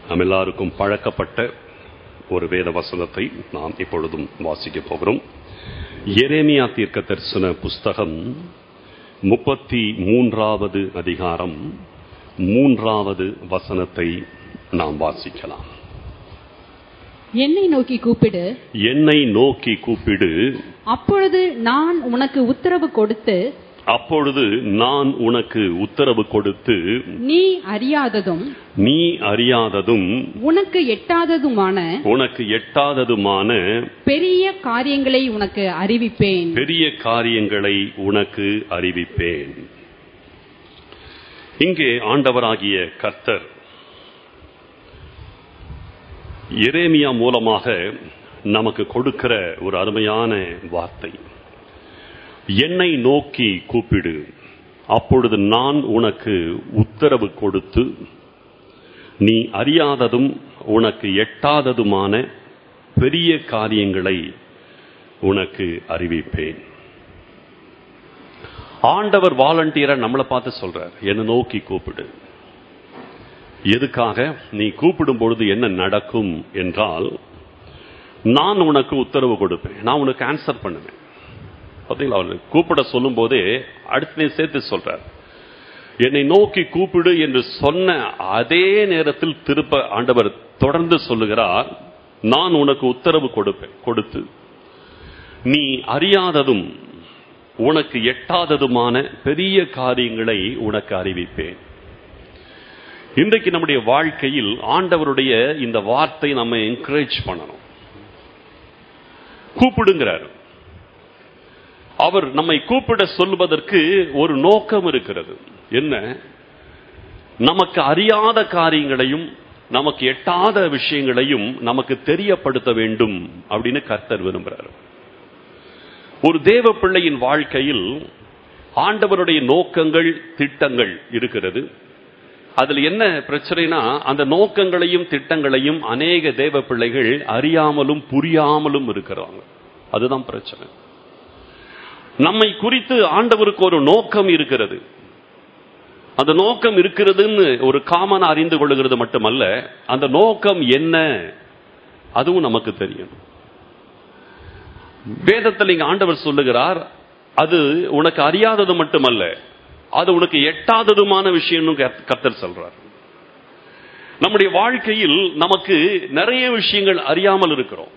நம் எல்லாருக்கும் பழக்கப்பட்ட ஒரு வேத வசனத்தை நாம் இப்பொழுதும் வாசிக்க போகிறோம் எரேமியா தீர்க்க தரிசன புஸ்தகம் முப்பத்தி மூன்றாவது அதிகாரம் மூன்றாவது வசனத்தை நாம் வாசிக்கலாம் என்னை நோக்கி கூப்பிடு என்னை நோக்கி கூப்பிடு அப்பொழுது நான் உனக்கு உத்தரவு கொடுத்து அப்பொழுது நான் உனக்கு உத்தரவு கொடுத்து நீ அறியாததும் நீ அறியாததும் உனக்கு எட்டாததுமான உனக்கு எட்டாததுமான பெரிய காரியங்களை உனக்கு அறிவிப்பேன் பெரிய காரியங்களை உனக்கு அறிவிப்பேன் இங்கே ஆண்டவராகிய கர்த்தர் எரேமியா மூலமாக நமக்கு கொடுக்கிற ஒரு அருமையான வார்த்தை என்னை நோக்கி கூப்பிடு அப்பொழுது நான் உனக்கு உத்தரவு கொடுத்து நீ அறியாததும் உனக்கு எட்டாததுமான பெரிய காரியங்களை உனக்கு அறிவிப்பேன் ஆண்டவர் வாலண்டியரா நம்மளை பார்த்து சொல்றார் என்னை நோக்கி கூப்பிடு எதுக்காக நீ கூப்பிடும் பொழுது என்ன நடக்கும் என்றால் நான் உனக்கு உத்தரவு கொடுப்பேன் நான் உனக்கு ஆன்சர் பண்ணுவேன் பார்த்தீங்களா அவர் கூப்பிட சொல்லும் போதே அடுத்த சேர்த்து சொல்றார் என்னை நோக்கி கூப்பிடு என்று சொன்ன அதே நேரத்தில் திருப்ப ஆண்டவர் தொடர்ந்து சொல்லுகிறார் நான் உனக்கு உத்தரவு கொடுப்பேன் கொடுத்து நீ அறியாததும் உனக்கு எட்டாததுமான பெரிய காரியங்களை உனக்கு அறிவிப்பேன் இன்றைக்கு நம்முடைய வாழ்க்கையில் ஆண்டவருடைய இந்த வார்த்தை நம்ம என்கரேஜ் பண்ணணும் கூப்பிடுங்கிறார் அவர் நம்மை கூப்பிட சொல்வதற்கு ஒரு நோக்கம் இருக்கிறது என்ன நமக்கு அறியாத காரியங்களையும் நமக்கு எட்டாத விஷயங்களையும் நமக்கு தெரியப்படுத்த வேண்டும் அப்படின்னு கர்த்தர் விரும்புகிறார் ஒரு தேவ பிள்ளையின் வாழ்க்கையில் ஆண்டவருடைய நோக்கங்கள் திட்டங்கள் இருக்கிறது அதுல என்ன பிரச்சனைனா அந்த நோக்கங்களையும் திட்டங்களையும் அநேக தேவ பிள்ளைகள் அறியாமலும் புரியாமலும் இருக்கிறாங்க அதுதான் பிரச்சனை நம்மை குறித்து ஆண்டவருக்கு ஒரு நோக்கம் இருக்கிறது அந்த நோக்கம் இருக்கிறதுன்னு ஒரு காமன் அறிந்து கொள்கிறது மட்டுமல்ல அந்த நோக்கம் என்ன அதுவும் நமக்கு தெரியும் வேதத்தில் இங்க ஆண்டவர் சொல்லுகிறார் அது உனக்கு அறியாதது மட்டுமல்ல அது உனக்கு எட்டாததுமான விஷயம் கத்தர் சொல்றார் நம்முடைய வாழ்க்கையில் நமக்கு நிறைய விஷயங்கள் அறியாமல் இருக்கிறோம்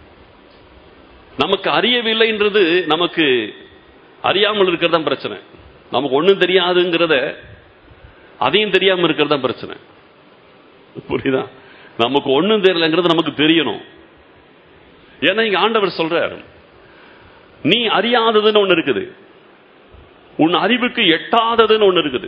நமக்கு அறியவில்லைன்றது நமக்கு அறியாமல் இருக்கிறது தான் பிரச்சனை நமக்கு ஒன்றும் தெரியாதுங்கிறத அதையும் தெரியாம இருக்கிறது தான் பிரச்சனை புரியுதா நமக்கு ஒன்றும் தெரியலங்கிறது நமக்கு தெரியணும் ஏன்னா இங்க ஆண்டவர் சொல்றாரு நீ அறியாததுன்னு ஒன்று இருக்குது உன் அறிவுக்கு எட்டாததுன்னு ஒன்று இருக்குது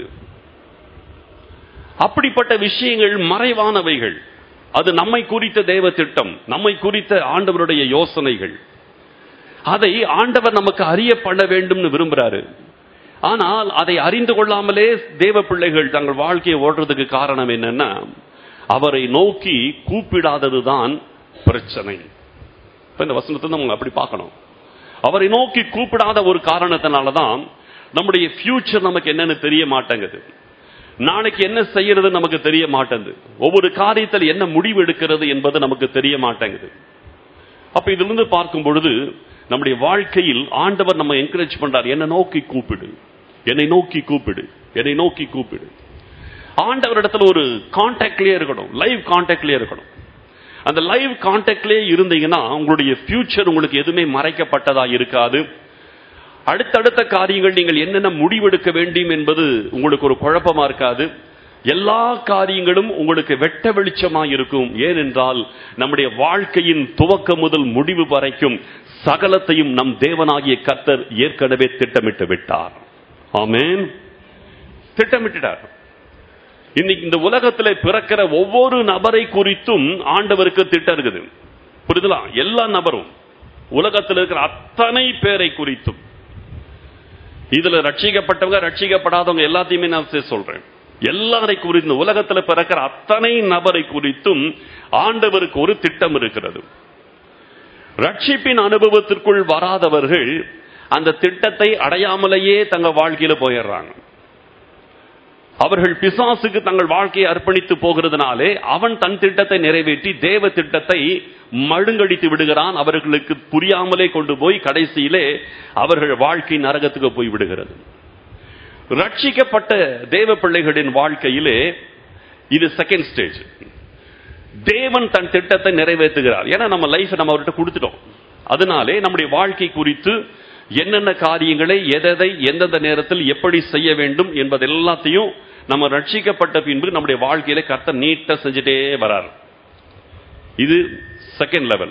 அப்படிப்பட்ட விஷயங்கள் மறைவானவைகள் அது நம்மை குறித்த தேவ திட்டம் நம்மை குறித்த ஆண்டவருடைய யோசனைகள் அதை ஆண்டவர் நமக்கு அறிய பண்ண வேண்டும்னு விரும்புறாரு ஆனால் அதை அறிந்து கொள்ளாமலே தேவ பிள்ளைகள் தங்கள் வாழ்க்கையை ஓடுறதுக்கு காரணம் என்னன்னா அவரை நோக்கி கூப்பிடாததுதான் பிரச்சனை இந்த வசனத்தை நம்ம அப்படி பார்க்கணும் அவரை நோக்கி கூப்பிடாத ஒரு காரணத்தினாலதான் நம்முடைய ஃபியூச்சர் நமக்கு என்னன்னு தெரிய மாட்டேங்குது நாளைக்கு என்ன செய்யறது நமக்கு தெரிய மாட்டேங்குது ஒவ்வொரு காரியத்தில் என்ன முடிவு எடுக்கிறது என்பது நமக்கு தெரிய மாட்டேங்குது அப்ப இதுல இருந்து பார்க்கும் பொழுது நம்முடைய வாழ்க்கையில் ஆண்டவர் நம்ம என்கரேஜ் பண்றார் என்னை நோக்கி கூப்பிடு என்னை நோக்கி கூப்பிடு என்னை நோக்கி கூப்பிடு ஆண்டவரிடத்துல ஒரு கான்டாக்ட்லயே இருக்கணும் லைவ் கான்டாக்ட்லயே இருக்கணும் அந்த லைவ் கான்டாக்ட்லயே இருந்தீங்கன்னா உங்களுடைய ஃபியூச்சர் உங்களுக்கு எதுவுமே மறைக்கப்பட்டதா இருக்காது அடுத்தடுத்த காரியங்கள் நீங்கள் என்னென்ன முடிவெடுக்க வேண்டும் என்பது உங்களுக்கு ஒரு குழப்பமா இருக்காது எல்லா காரியங்களும் உங்களுக்கு வெட்ட வெளிச்சமா இருக்கும் ஏனென்றால் நம்முடைய வாழ்க்கையின் துவக்கம் முதல் முடிவு வரைக்கும் சகலத்தையும் நம் தேவனாகிய கர்த்தர் ஏற்கனவே திட்டமிட்டு விட்டார் ஆமேன் திட்டமிட்டார் இன்னைக்கு இந்த உலகத்துல பிறக்கிற ஒவ்வொரு நபரை குறித்தும் ஆண்டவருக்கு திட்டம் இருக்குது புரியுதுலா எல்லா நபரும் உலகத்தில் இருக்கிற அத்தனை பேரை குறித்தும் இதுல ரட்சிக்கப்பட்டவங்க ரட்சிக்கப்படாதவங்க எல்லாத்தையுமே நான் சொல்றேன் எல்லாரை குறித்து உலகத்துல பிறக்கிற அத்தனை நபரை குறித்தும் ஆண்டவருக்கு ஒரு திட்டம் இருக்கிறது ரட்சிப்பின் அனுபவத்திற்குள் வராதவர்கள் அந்த திட்டத்தை அடையாமலேயே தங்க வாழ்க்கையில போயிடுறாங்க அவர்கள் பிசாசுக்கு தங்கள் வாழ்க்கையை அர்ப்பணித்து போகிறதுனாலே அவன் தன் திட்டத்தை நிறைவேற்றி தேவ திட்டத்தை மழுங்கடித்து விடுகிறான் அவர்களுக்கு புரியாமலே கொண்டு போய் கடைசியிலே அவர்கள் வாழ்க்கை நரகத்துக்கு போய் விடுகிறது ரட்சிக்கப்பட்ட தேவ பிள்ளைகளின் வாழ்க்கையிலே இது செகண்ட் ஸ்டேஜ் தேவன் தன் திட்டத்தை நிறைவேற்றுகிறார் ஏன்னா நம்ம லைஃப் நம்ம அவர்கிட்ட கொடுத்துட்டோம் அதனாலே நம்முடைய வாழ்க்கை குறித்து என்னென்ன காரியங்களை எதை எந்தெந்த நேரத்தில் எப்படி செய்ய வேண்டும் என்பது எல்லாத்தையும் நம்ம ரட்சிக்கப்பட்ட பின்பு நம்முடைய வாழ்க்கையில கர்த்தர் நீட்டா செஞ்சுட்டே வரார் இது செகண்ட் லெவல்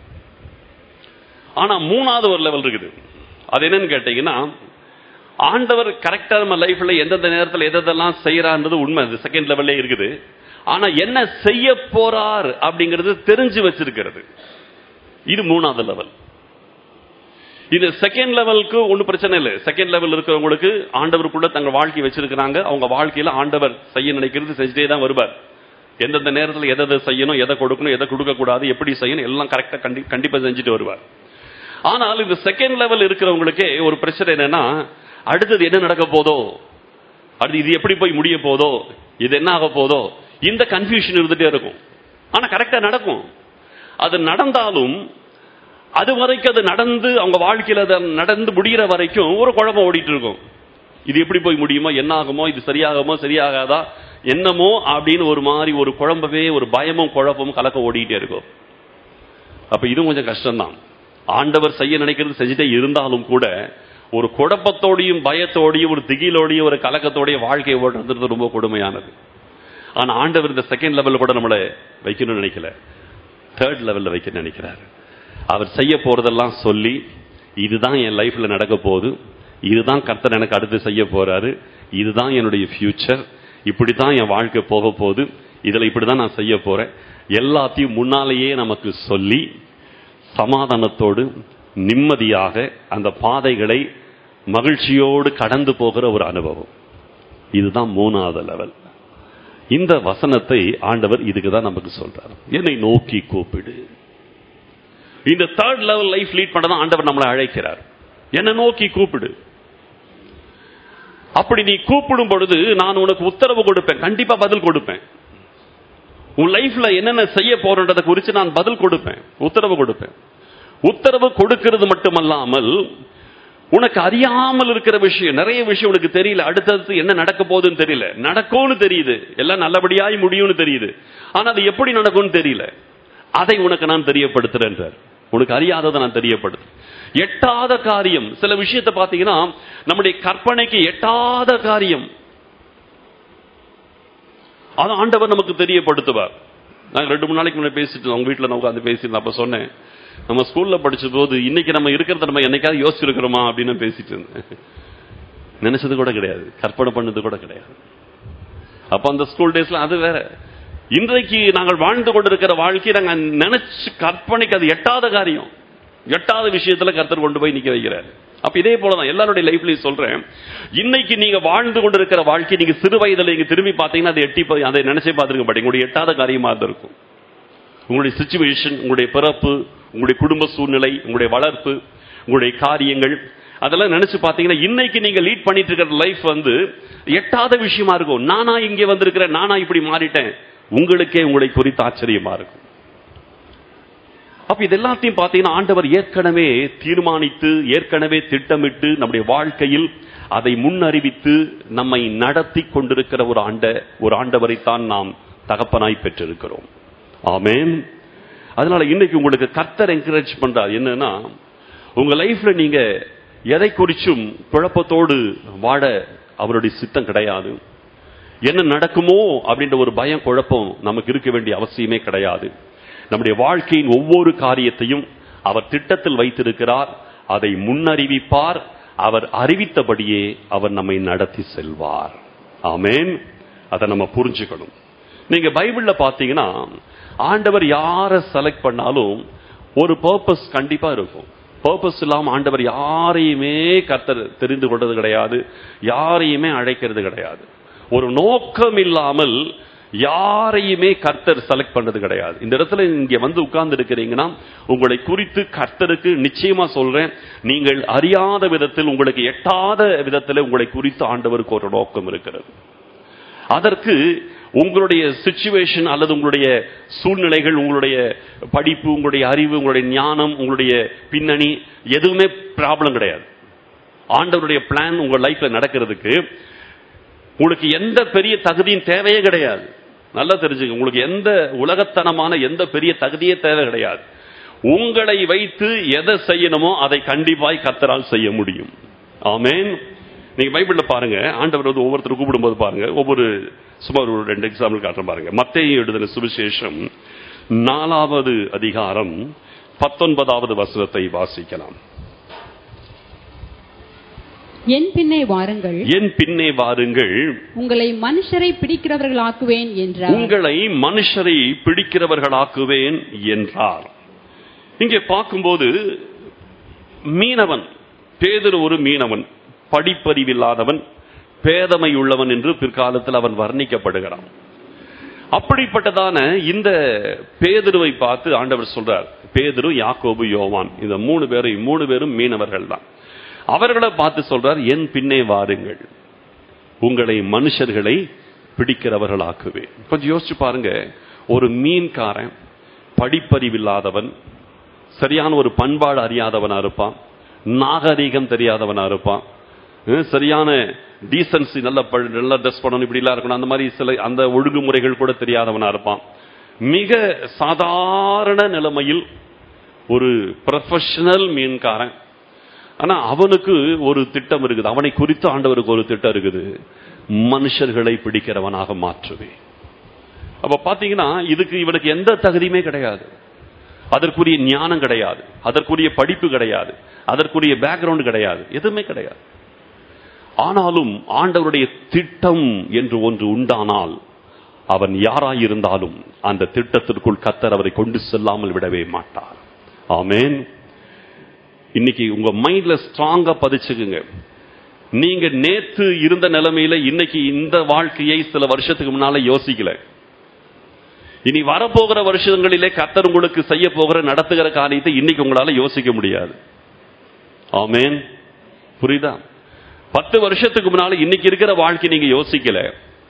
ஆனா மூணாவது ஒரு லெவல் இருக்குது அது என்னன்னு கேட்டீங்கன்னா ஆண்டவர் கரெக்டா நம்ம லைஃப்ல எந்தெந்த நேரத்தில் எதெல்லாம் செய்யறான்றது உண்மை அது செகண்ட் லெவல்லே இருக்குது ஆனா என்ன செய்ய போறார் அப்படிங்கிறது தெரிஞ்சு வச்சிருக்கிறது இது மூணாவது லெவல் இது செகண்ட் லெவலுக்கு ஒன்றும் பிரச்சனை இல்லை செகண்ட் லெவல் இருக்கிறவங்களுக்கு ஆண்டவருக்குள்ள தங்க வாழ்க்கை வச்சிருக்கிறாங்க அவங்க வாழ்க்கையில ஆண்டவர் செய்ய நினைக்கிறது செஞ்சுட்டே தான் வருவார் எந்தெந்த நேரத்தில் எதை எதை செய்யணும் எதை கொடுக்கணும் எதை கொடுக்க கூடாது எப்படி செய்யணும் எல்லாம் கரெக்டா கண்டி கண்டிப்பா செஞ்சுட்டு வருவார் ஆனால் இந்த செகண்ட் லெவல் இருக்கிறவங்களுக்கே ஒரு பிரச்சனை என்னன்னா அடுத்தது என்ன நடக்க போதோ அடுத்து இது எப்படி போய் முடிய போதோ இது என்ன ஆக போதோ இந்த கன்ஃபியூஷன் இருந்துட்டே இருக்கும் ஆனா கரெக்டா நடக்கும் அது நடந்தாலும் அது வரைக்கும் அது நடந்து அவங்க வாழ்க்கையில அது நடந்து முடிகிற வரைக்கும் ஒரு குழப்பம் ஓடிட்டு இருக்கும் இது எப்படி போய் முடியுமோ என்ன ஆகுமோ இது சரியாகுமோ சரியாகாதா என்னமோ அப்படின்னு ஒரு மாதிரி ஒரு குழம்பவே ஒரு பயமும் குழப்பமும் கலக்க ஓடிட்டே இருக்கும் அப்ப இதுவும் கொஞ்சம் கஷ்டம்தான் ஆண்டவர் செய்ய நினைக்கிறது செஞ்சுட்டே இருந்தாலும் கூட ஒரு குழப்பத்தோடையும் பயத்தோடையும் ஒரு திகிலோடையும் ஒரு கலக்கத்தோடைய வாழ்க்கையை ஓடுறது ரொம்ப கொடுமையானது ஆனா ஆண்டவர் இந்த செகண்ட் லெவல்ல கூட நம்மளை வைக்கணும்னு நினைக்கல தேர்ட் லெவல்ல வைக்க நினைக்கிறாரு அவர் செய்ய போறதெல்லாம் சொல்லி இதுதான் என் லைஃப்ல நடக்க போகுது இதுதான் கர்த்தர் எனக்கு அடுத்து செய்ய போறாரு இதுதான் என்னுடைய ஃபியூச்சர் இப்படித்தான் என் வாழ்க்கை போக போகுது இதுல இப்படிதான் நான் செய்ய போறேன் எல்லாத்தையும் முன்னாலேயே நமக்கு சொல்லி சமாதானத்தோடு நிம்மதியாக அந்த பாதைகளை மகிழ்ச்சியோடு கடந்து போகிற ஒரு அனுபவம் இதுதான் மூணாவது லெவல் இந்த வசனத்தை ஆண்டவர் இதுக்கு தான் நமக்கு சொல்றார் என்னை நோக்கி கூப்பிடு இந்த தேர்ட் லெவல் லைஃப் லீட் பண்ண தான் ஆண்டவர் நம்மளை அழைக்கிறார் என்ன நோக்கி கூப்பிடு அப்படி நீ கூப்பிடும் பொழுது நான் உனக்கு உத்தரவு கொடுப்பேன் கண்டிப்பா பதில் கொடுப்பேன் உன் லைஃப்ல என்னென்ன செய்ய போறன்றதை குறித்து நான் பதில் கொடுப்பேன் உத்தரவு கொடுப்பேன் உத்தரவு கொடுக்கிறது மட்டுமல்லாமல் உனக்கு அறியாமல் இருக்கிற விஷயம் நிறைய விஷயம் உனக்கு தெரியல அடுத்தடுத்து என்ன நடக்க போகுதுன்னு தெரியல நடக்கும்னு தெரியுது எல்லாம் நல்லபடியாய் முடியும்னு தெரியுது ஆனா அது எப்படி நடக்கும்னு தெரியல அதை உனக்கு நான் தெரியப்படுத்துறேன் உனக்கு அறியாததை நான் தெரியப்படுத்துறேன் எட்டாத காரியம் சில விஷயத்தை பாத்தீங்கன்னா நம்முடைய கற்பனைக்கு எட்டாத காரியம் அது ஆண்டவர் நமக்கு தெரியப்படுத்துவார் நாங்க ரெண்டு மூணு நாளைக்கு முன்னாடி பேசிட்டு அவங்க வீட்டுல நான் உட்காந்து பேசிட்டு அப்ப சொன்னேன் நம்ம ஸ்கூல்ல படிச்ச போது இன்னைக்கு நம்ம இருக்கிறத நம்ம என்னைக்காவது யோசிச்சிருக்கிறோமா அப்படின்னு பேசிட்டு இருந்தேன் நினைச்சது கூட கிடையாது கற்பனை பண்ணது கூட கிடையாது அப்ப அந்த ஸ்கூல் டேஸ்ல அது வேற இன்றைக்கு நாங்கள் வாழ்ந்து கொண்டிருக்கிற வாழ்க்கை நாங்க நினைச்சு கற்பனைக்கு அது எட்டாத காரியம் எட்டாத விஷயத்துல கர்த்தர் கொண்டு போய் நிக்க வைக்கிறார் அப்ப இதே போலதான் எல்லாருடைய லைஃப்லயும் சொல்றேன் இன்னைக்கு நீங்க வாழ்ந்து கொண்டிருக்கிற வாழ்க்கை நீங்க சிறு வயதுல நீங்க திரும்பி பாத்தீங்கன்னா அதை எட்டி பா- அதை நினைச்சே பார்த்துருக்க மாட்டீங்க உங்களுடைய எட்டாத காரியமா தான் இருக்கும் உங்களுடைய சுச்சுவேஷன் உங்களுடைய பிறப்பு உங்களுடைய குடும்ப சூழ்நிலை உங்களுடைய வளர்ப்பு உங்களுடைய காரியங்கள் அதெல்லாம் நினைச்சு பாத்தீங்கன்னா இன்னைக்கு நீங்க லீட் பண்ணிட்டு இருக்கிற லைஃப் வந்து எட்டாத விஷயமா இருக்கும் நானா இங்கே வந்திருக்கிறேன் நானா இப்படி மாறிட்டேன் உங்களுக்கே உங்களை குறித்து ஆச்சரியமா இருக்கும் அப்ப இது எல்லாத்தையும் பாத்தீங்கன்னா ஆண்டவர் ஏற்கனவே தீர்மானித்து ஏற்கனவே திட்டமிட்டு நம்முடைய வாழ்க்கையில் அதை முன்னறிவித்து நம்மை நடத்தி கொண்டிருக்கிற ஒரு ஆண்ட ஒரு ஆண்டவரைத்தான் நாம் தகப்பனாய் பெற்றிருக்கிறோம் ஆமென் அதனால இன்னைக்கு உங்களுக்கு கர்த்தர் என்கரேஜ் பண்றார் என்னன்னா உங்க லைஃப்ல நீங்க எதை குறிச்சும் குழப்பத்தோடு வாழ அவருடைய சித்தம் கிடையாது என்ன நடக்குமோ அப்படின்ற ஒரு பயம் குழப்பம் நமக்கு இருக்க வேண்டிய அவசியமே கிடையாது நம்முடைய வாழ்க்கையின் ஒவ்வொரு காரியத்தையும் அவர் திட்டத்தில் வைத்திருக்கிறார் அதை முன்னறிவிப்பார் அவர் அறிவித்தபடியே அவர் நம்மை நடத்தி செல்வார் ஆமென் அதை நம்ம புரிஞ்சுக்கணும் நீங்க பைபிள்ல பாத்தீங்கன்னா ஆண்டவர் யாரை செலக்ட் பண்ணாலும் ஒரு பர்பஸ் கண்டிப்பா இருக்கும் பர்பஸ் இல்லாம ஆண்டவர் யாரையுமே கர்த்தர் தெரிந்து கொண்டது கிடையாது யாரையுமே அழைக்கிறது கிடையாது ஒரு நோக்கம் இல்லாமல் யாரையுமே கர்த்தர் செலக்ட் பண்ணது கிடையாது இந்த இடத்துல இங்க வந்து உட்கார்ந்து இருக்கிறீங்கன்னா உங்களை குறித்து கர்த்தருக்கு நிச்சயமா சொல்றேன் நீங்கள் அறியாத விதத்தில் உங்களுக்கு எட்டாத விதத்தில் உங்களை குறித்து ஆண்டவருக்கு ஒரு நோக்கம் இருக்கிறது அதற்கு உங்களுடைய சுச்சுவேஷன் அல்லது உங்களுடைய சூழ்நிலைகள் உங்களுடைய படிப்பு உங்களுடைய அறிவு உங்களுடைய ஞானம் உங்களுடைய பின்னணி எதுவுமே ப்ராப்ளம் கிடையாது ஆண்டவருடைய பிளான் உங்க லைஃப்ல நடக்கிறதுக்கு உங்களுக்கு எந்த பெரிய தகுதியும் தேவையே கிடையாது நல்லா தெரிஞ்சுங்க உங்களுக்கு எந்த உலகத்தனமான எந்த பெரிய தகுதியே தேவை கிடையாது உங்களை வைத்து எதை செய்யணுமோ அதை கண்டிப்பாய் கத்தரால் செய்ய முடியும் ஆமென் நீங்க பைபிள்ல பாருங்க ஆண்டவர் வந்து ஒவ்வொருத்தர் கூப்பிடும்போது பாருங்க ஒவ்வொரு சுமார் ஒரு ரெண்டு எக்ஸாம்பிள் காட்டுறேன் பாருங்க மத்தேயு எழுதின சுவிசேஷம் நாலாவது அதிகாரம் பத்தொன்பதாவது வசனத்தை வாசிக்கலாம் என் பின்னே வாருங்கள் என் பின்னே வாருங்கள் உங்களை மனுஷரை பிடிக்கிறவர்களாக்குவேன் என்றார் உங்களை மனுஷரை பிடிக்கிறவர்களாக்குவேன் என்றார் இங்கே பார்க்கும்போது மீனவன் பேதர் ஒரு மீனவன் படிப்பறிவில்லாதவன் பேதமை உள்ளவன் என்று பிற்காலத்தில் அவன் வர்ணிக்கப்படுகிறான் அப்படிப்பட்டதான இந்த பேதுருவை பார்த்து ஆண்டவர் சொல்றார் பேதுரு யாக்கோபு யோவான் இந்த மூணு பேரும் மூணு பேரும் மீனவர்கள் தான் அவர்களை பார்த்து சொல்றார் என் பின்னே வாருங்கள் உங்களை மனுஷர்களை பிடிக்கிறவர்களாக்குவேன் கொஞ்சம் யோசிச்சு பாருங்க ஒரு மீன்காரன் படிப்பறிவில்லாதவன் சரியான ஒரு பண்பாடு அறியாதவனா இருப்பான் நாகரீகம் தெரியாதவனா இருப்பான் ஹம், சரியான டீசன்சி நல்ல ப- நல்ல ட்ரெஸ் பண்ணணும் இப்படி எல்லாம் இருக்கணும் அந்த மாதிரி சில அந்த ஒழுங்குமுறைகள் கூட தெரியாதவனா இருப்பான் மிக சாதாரண நிலைமையில் ஒரு ப்ரொஃபஷனல் மீன்காரன் ஆனா அவனுக்கு ஒரு திட்டம் இருக்குது அவனை குறித்து ஆண்டவருக்கு ஒரு திட்டம் இருக்குது மனுஷர்களை பிடிக்கிறவனாக மாற்றுவேன் அப்ப பாத்தீங்கன்னா இதுக்கு இவனுக்கு எந்த தகுதியுமே கிடையாது அதற்குரிய ஞானம் கிடையாது அதற்குரிய படிப்பு கிடையாது அதற்குரிய பேக்ரவுண்ட் கிடையாது எதுவுமே கிடையாது ஆனாலும் ஆண்டவருடைய திட்டம் என்று ஒன்று உண்டானால் அவன் யாராயிருந்தாலும் அந்த திட்டத்திற்குள் கத்தர் அவரை கொண்டு செல்லாமல் விடவே மாட்டார் ஆமென் இன்னைக்கு உங்க மைண்ட்ல ஸ்ட்ராங்கா பதிச்சுக்குங்க நீங்க நேத்து இருந்த நிலைமையில இன்னைக்கு இந்த வாழ்க்கையை சில வருஷத்துக்கு முன்னால யோசிக்கல இனி வரப்போகிற வருஷங்களிலே கத்தர் உங்களுக்கு செய்ய போகிற நடத்துகிற காரியத்தை இன்னைக்கு உங்களால யோசிக்க முடியாது ஆமென் புரியுதா பத்து வருஷத்துக்கு முன்னால இன்னைக்கு இருக்கிற வாழ்க்கை நீங்க யோசிக்கல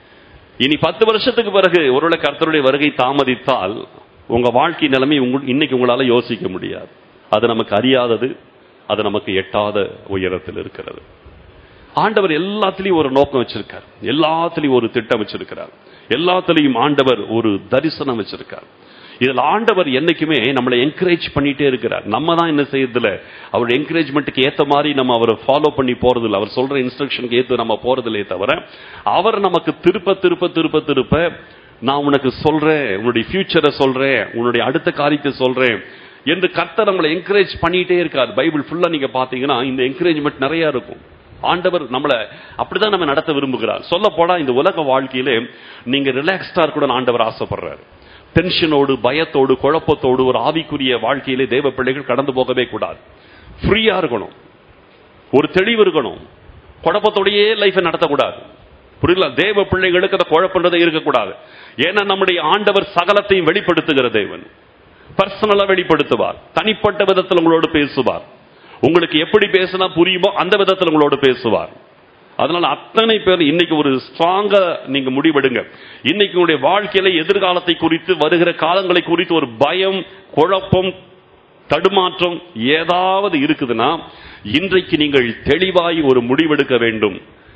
இனி பத்து வருஷத்துக்கு பிறகு ஒருவேளை கர்த்தருடைய வருகை தாமதித்தால் உங்க வாழ்க்கை நிலைமை உங்க இன்னைக்கு உங்களால யோசிக்க முடியாது அது நமக்கு அறியாதது அது நமக்கு எட்டாத உயரத்தில் இருக்கிறது ஆண்டவர் எல்லாத்திலையும் ஒரு நோக்கம் வச்சிருக்கார் எல்லாத்திலையும் ஒரு திட்டம் வச்சிருக்கிறார் எல்லாத்திலையும் ஆண்டவர் ஒரு தரிசனம் வச்சிருக்கார் இதுல ஆண்டவர் என்னைக்குமே நம்மளை என்கரேஜ் பண்ணிட்டே இருக்கிறார் நம்ம தான் என்ன செய்யறதில்ல அவர் என்கரேஜ்மெண்ட்டுக்கு ஏத்த மாதிரி நம்ம அவரை ஃபாலோ பண்ணி போறது இல்ல அவர் சொல்ற இன்ஸ்ட்ரக்ஷனுக்கு ஏத்து நம்ம போறதில்லையே தவிர அவர் நமக்கு திருப்ப திருப்ப திருப்ப திருப்ப நான் உனக்கு சொல்றேன் உன்னுடைய ஃபியூச்சரை சொல்றேன் உன்னுடைய அடுத்த காரியத்தை சொல்றேன் என்று கர்த்தர் நம்மளை என்கரேஜ் பண்ணிட்டே இருக்கார் பைபிள் ஃபுல்லா நீங்க பாத்தீங்கன்னா இந்த என்கரேஜ்மெண்ட் நிறைய இருக்கும் ஆண்டவர் நம்மளை அப்படிதான் நம்ம நடத்த விரும்புகிறார் சொல்ல போனா இந்த உலக வாழ்க்கையிலே நீங்க ரிலாக்ஸ்டா இருக்கணும்னு ஆண்டவர் ஆசைப்படுறாரு டென்ஷனோடு பயத்தோடு குழப்பத்தோடு ஒரு ஆவிக்குரிய வாழ்க்கையிலே தேவ பிள்ளைகள் கடந்து போகவே கூடாது ஃப்ரீயா இருக்கணும் ஒரு தெளிவு இருக்கணும் குழப்பத்தோடையே லைஃபை நடத்தக்கூடாது புரியல தேவ பிள்ளைகளுக்கு அந்த குழப்பன்றதே இருக்கக்கூடாது ஏன்னா நம்முடைய ஆண்டவர் சகலத்தையும் வெளிப்படுத்துகிற தேவன் பர்சனலா வெளிப்படுத்துவார் தனிப்பட்ட விதத்தில் உங்களோடு பேசுவார் உங்களுக்கு எப்படி பேசினா புரியுமோ அந்த விதத்தில் உங்களோடு பேசுவார் அதனால அத்தனை பேர் இன்னைக்கு ஒரு ஸ்ட்ராங்கா நீங்க முடிவெடுங்க இன்னைக்கு உங்களுடைய வாழ்க்கையில எதிர்காலத்தை குறித்து வருகிற காலங்களை குறித்து ஒரு பயம் குழப்பம் தடுமாற்றம் ஏதாவது இருக்குதுன்னா இன்றைக்கு நீங்கள் தெளிவாய் ஒரு முடிவெடுக்க வேண்டும்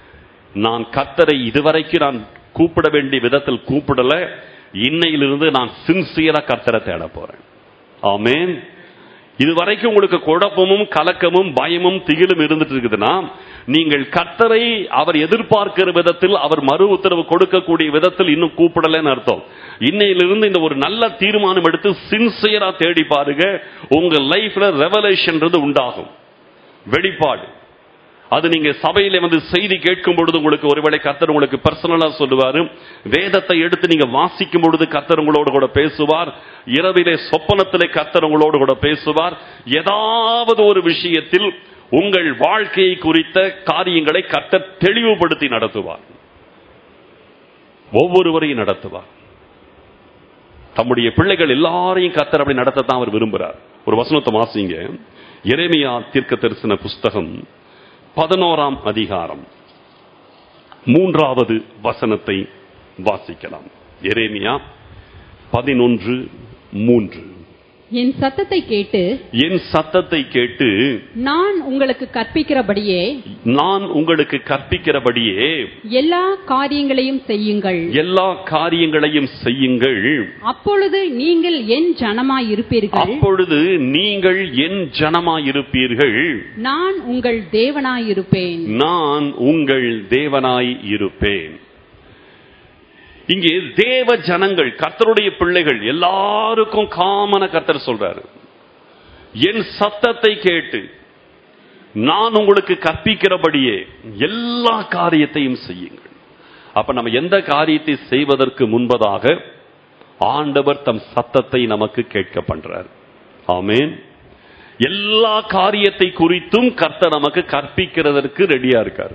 நான் கத்தரை இதுவரைக்கும் நான் கூப்பிட வேண்டிய விதத்தில் கூப்பிடல இன்னையிலிருந்து நான் சின்சியரா கத்தரை தேட போறேன் ஆமென் இதுவரைக்கும் உங்களுக்கு குழப்பமும் கலக்கமும் பயமும் திகிலும் இருந்துட்டு இருக்குதுன்னா நீங்கள் கர்த்தரை அவர் எதிர்பார்க்கிற விதத்தில் அவர் மறு உத்தரவு கொடுக்கக்கூடிய விதத்தில் இன்னும் கூப்பிடலன்னு அர்த்தம் இன்னையிலிருந்து இந்த ஒரு நல்ல தீர்மானம் எடுத்து சின்சியரா தேடி பாருங்க உங்க லைஃப்ல ரெவலேஷன்றது உண்டாகும் வெளிப்பாடு அது நீங்க சபையில வந்து செய்தி கேட்கும் பொழுது உங்களுக்கு ஒருவேளை கர்த்தர் உங்களுக்கு பர்சனலா சொல்லுவாரு வேதத்தை எடுத்து நீங்க வாசிக்கும் பொழுது கர்த்தர் உங்களோடு கூட பேசுவார் இரவிலே சொப்பனத்திலே கர்த்தர் உங்களோடு கூட பேசுவார் ஏதாவது ஒரு விஷயத்தில் உங்கள் வாழ்க்கையை குறித்த காரியங்களை கர்த்தர் தெளிவுபடுத்தி நடத்துவார் ஒவ்வொருவரையும் நடத்துவார் தம்முடைய பிள்ளைகள் எல்லாரையும் கர்த்தர் அப்படி நடத்தத்தான் அவர் விரும்புகிறார் ஒரு வசனத்தை வாசிங்க எரேமியா தீர்க்க தரிசன புஸ்தகம் பதினோராம் அதிகாரம் மூன்றாவது வசனத்தை வாசிக்கலாம் எரேமியா பதினொன்று மூன்று என் சத்தத்தை கேட்டு என் சத்தத்தை கேட்டு நான் உங்களுக்கு கற்பிக்கிறபடியே நான் உங்களுக்கு கற்பிக்கிறபடியே எல்லா காரியங்களையும் செய்யுங்கள் எல்லா காரியங்களையும் செய்யுங்கள் அப்பொழுது நீங்கள் என் ஜனமாய் இருப்பீர்கள் அப்பொழுது நீங்கள் என் ஜனமாயிருப்பீர்கள் நான் உங்கள் தேவனாய் இருப்பேன் நான் உங்கள் தேவனாய் இருப்பேன் இங்கே தேவ ஜனங்கள் கர்த்தருடைய பிள்ளைகள் எல்லாருக்கும் காமன கர்த்தர் சொல்றாரு என் சத்தத்தை கேட்டு நான் உங்களுக்கு கற்பிக்கிறபடியே எல்லா காரியத்தையும் செய்யுங்கள் அப்ப நம்ம எந்த காரியத்தை செய்வதற்கு முன்பதாக ஆண்டவர் தம் சத்தத்தை நமக்கு கேட்க பண்றார் ஆமென் எல்லா காரியத்தை குறித்தும் கர்த்தர் நமக்கு கற்பிக்கிறதற்கு ரெடியா இருக்காரு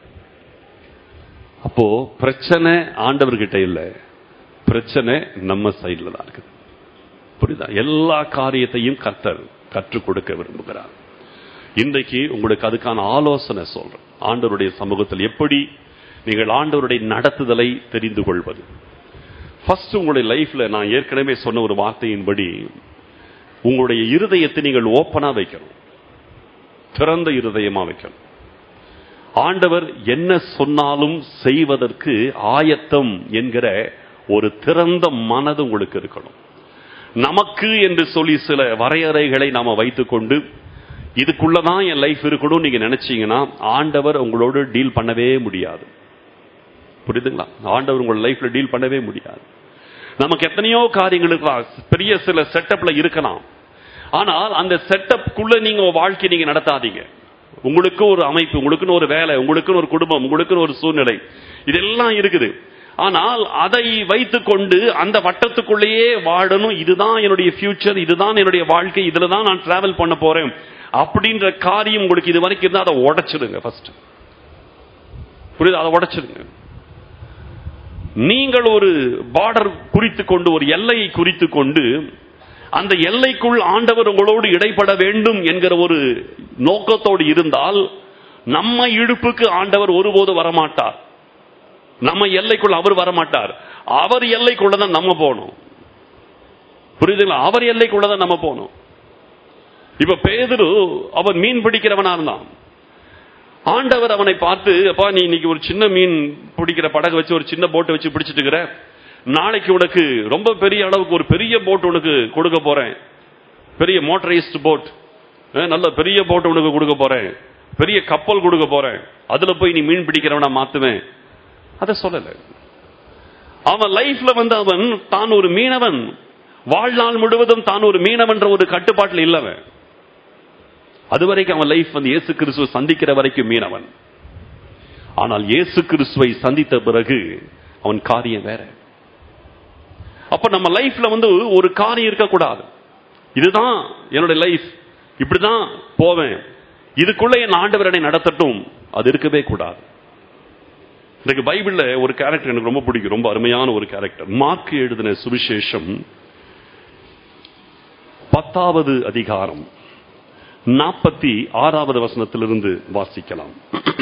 அப்போ பிரச்சனை ஆண்டவர்கிட்ட இல்ல பிரச்சனை நம்ம சைட்ல தான் இருக்குது புரியுதா எல்லா காரியத்தையும் கர்த்தர் கற்றுக் கொடுக்க விரும்புகிறார் இன்றைக்கு உங்களுக்கு அதுக்கான ஆலோசனை சொல்றேன் ஆண்டவருடைய சமூகத்தில் எப்படி நீங்கள் ஆண்டவருடைய நடத்துதலை தெரிந்து கொள்வது ஃபர்ஸ்ட் உங்களுடைய லைஃப்ல நான் ஏற்கனவே சொன்ன ஒரு வார்த்தையின்படி உங்களுடைய இருதயத்தை நீங்கள் ஓப்பனா வைக்கணும் திறந்த இருதயமா வைக்கணும் ஆண்டவர் என்ன சொன்னாலும் செய்வதற்கு ஆயத்தம் என்கிற ஒரு திறந்த மனது உங்களுக்கு இருக்கணும் நமக்கு என்று சொல்லி சில வரையறைகளை நாம வைத்துக்கொண்டு இதுக்குள்ளதான் என் லைஃப் இருக்கணும் நீங்க நினைச்சீங்கன்னா ஆண்டவர் உங்களோடு டீல் பண்ணவே முடியாது புரியுதுங்களா ஆண்டவர் உங்களோட லைஃப்ல டீல் பண்ணவே முடியாது நமக்கு எத்தனையோ காரியங்கள் இருக்கலாம் பெரிய சில செட்டப்ல இருக்கலாம் ஆனால் அந்த செட்டப்குள்ள நீங்க உங்க வாழ்க்கையை நீங்க நடத்தாதீங்க உங்களுக்கு ஒரு அமைப்பு உங்களுக்குன்னு ஒரு வேலை உங்களுக்குன்னு ஒரு குடும்பம் உங்களுக்குன்னு ஒரு சூழ்நிலை இதெல்லாம் இருக்குது ஆனால் அதை வைத்துக்கொண்டு அந்த வட்டத்துக்குள்ளேயே வாழணும் இதுதான் என்னுடைய ஃபியூச்சர் இதுதான் என்னுடைய வாழ்க்கை இதுல தான் நான் டிராவல் பண்ண போறேன் அப்படின்ற காரியம் உங்களுக்கு இது வரைக்கும் இருந்தா அதை உடைச்சிடுங்க ஃபர்ஸ்ட் புரியுது அதை உடைச்சிடுங்க நீங்கள் ஒரு பார்டர் குறித்து கொண்டு ஒரு எல்லையை குறித்து கொண்டு அந்த எல்லைக்குள் ஆண்டவர் உங்களோடு இடைப்பட வேண்டும் என்கிற ஒரு நோக்கத்தோடு இருந்தால் நம்ம இடுப்புக்கு ஆண்டவர் ஒருபோது வரமாட்டார் நம்ம எல்லைக்குள் அவர் வரமாட்டார் அவர் எல்லைக்குள்ளதான் நம்ம போகணும் புரியுதுங்களா அவர் எல்லைக்குள்ளதான் நம்ம போகணும் இப்ப பேதுரு அவன் மீன் பிடிக்கிறவனா இருந்தான் ஆண்டவர் அவனை பார்த்து அப்பா நீ இன்னைக்கு ஒரு சின்ன மீன் பிடிக்கிற படகு வச்சு ஒரு சின்ன போட்டை வச்சு பிடிச்சிட்டு இருக்கிற நாளைக்கு உனக்கு ரொம்ப பெரிய அளவுக்கு ஒரு பெரிய போட் உனக்கு கொடுக்க போறேன் பெரிய மோட்டரைஸ்ட் போட் நல்ல பெரிய போட் உனக்கு கொடுக்க போறேன் பெரிய கப்பல் கொடுக்க போறேன் அதுல போய் நீ மீன் பிடிக்கிறவனா மாத்துவேன் அத சொல்லல அவன் லைஃப்ல வந்து அவன் தான் ஒரு மீனவன் வாழ்நாள் முழுவதும் தான் ஒரு மீனவன்ற ஒரு கட்டுப்பாட்டில் இல்லவன் அது வரைக்கும் அவன் லைஃப் வந்து இயேசு கிறிஸ்துவை சந்திக்கிற வரைக்கும் மீனவன் ஆனால் இயேசு கிறிஸ்துவை சந்தித்த பிறகு அவன் காரியம் வேற அப்ப நம்ம லைஃப்ல வந்து ஒரு காரியம் இருக்கக்கூடாது இதுதான் என்னுடைய லைஃப் இப்படிதான் போவேன் இதுக்குள்ள என் ஆண்டவர் என்னை நடத்தட்டும் அது இருக்கவே கூடாது எனக்கு பைபிள்ல ஒரு கேரக்டர் எனக்கு ரொம்ப பிடிக்கும் ரொம்ப அருமையான ஒரு கேரக்டர் மார்க் எழுதின சுவிசேஷம் பத்தாவது அதிகாரம் நாற்பத்தி ஆறாவது வசனத்திலிருந்து வாசிக்கலாம்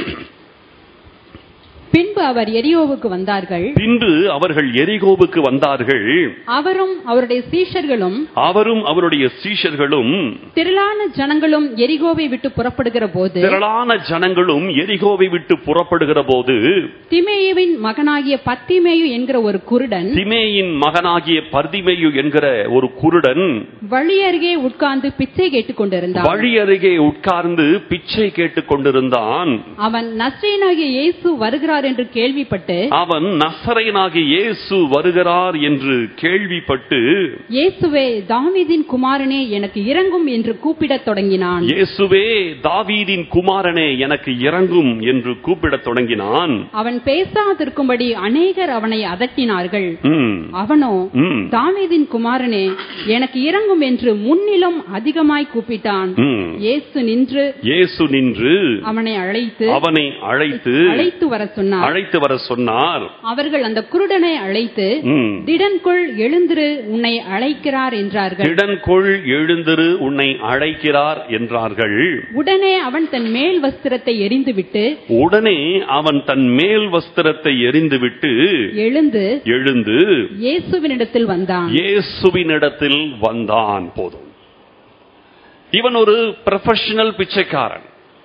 பின்பு அவர் எரியோவுக்கு வந்தார்கள் பின்பு அவர்கள் எரிகோவுக்கு வந்தார்கள் அவரும் அவருடைய சீஷர்களும் அவரும் அவருடைய சீஷர்களும் திரளான ஜனங்களும் எரிகோவை விட்டு புறப்படுகிற போது திரளான ஜனங்களும் எரிகோவை விட்டு புறப்படுகிற போது திமேயுவின் மகனாகிய பத்திமேயு என்கிற ஒரு குருடன் திமேயின் மகனாகிய பர்திமேயு என்கிற ஒரு குருடன் வழி அருகே உட்கார்ந்து பிச்சை கேட்டுக் கொண்டிருந்தான் வழி அருகே உட்கார்ந்து பிச்சை கேட்டுக் கொண்டிருந்தான் அவன் நஸ்ரீனாகிய இயேசு வருகிறார் என்று கேள்விப்பட்டு அவன் நசரையனாகிய இயேசு வருகிறார் என்று கேள்விப்பட்டு இயேசுவே தாவீதின் குமாரனே எனக்கு இறங்கும் என்று கூப்பிடத் தொடங்கினான் இயேசுவே தாவீதின் குமாரனே எனக்கு இறங்கும் என்று கூப்பிடத் தொடங்கினான் அவன் பேசாதிருக்கும்படி அநேகர் அவனை அதட்டினார்கள் ம், அவனோ ம். தாவீதின் குமாரனே எனக்கு இறங்கும் இறங்கும் என்று முன்னிலும் அதிகமாய் கூப்பிட்டான் ம். இயேசு நின்று இயேசு நின்று அவனை அழைத்து அவனை அழைத்து அழைத்து வர சொன்னார் அழைத்து வர சொன்னார் அவர்கள் அந்த குருடனை அழைத்து ம். திடன்கொள் எழுந்திரு உன்னை அழைக்கிறார் என்றார்கள் திடன்கொள் எழுந்திரு உன்னை அழைக்கிறார் என்றார்கள் உடனே அவன் தன் மேல் வஸ்திரத்தை எரிந்துவிட்டு உடனே அவன் தன் மேல் வஸ்திரத்தை எரிந்துவிட்டு எழுந்து எழுந்து இயேசுவினிடத்தில் வந்தான் இயேசுவினிடத்தில் வந்தான் போதும் இவன் ஒரு ப்ரொஃபஷனல் பிச்சைக்காரன்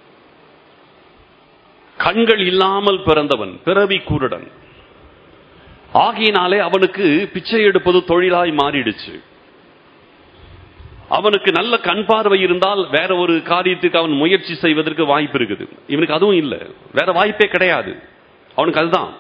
கண்கள் இல்லாமல் பிறந்தவன் பிறவி குருடன் ஆகையினாலே அவனுக்கு பிச்சை எடுப்பது தொழிலாய் மாறிடுச்சு அவனுக்கு நல்ல கண் பார்வை இருந்தால் வேற ஒரு காரியத்துக்கு அவன் முயற்சி செய்வதற்கு வாய்ப்பு இருக்குது இவனுக்கு அதுவும் இல்லை வேற வாய்ப்பே கிடையாது அவனுக்கு அதுதான்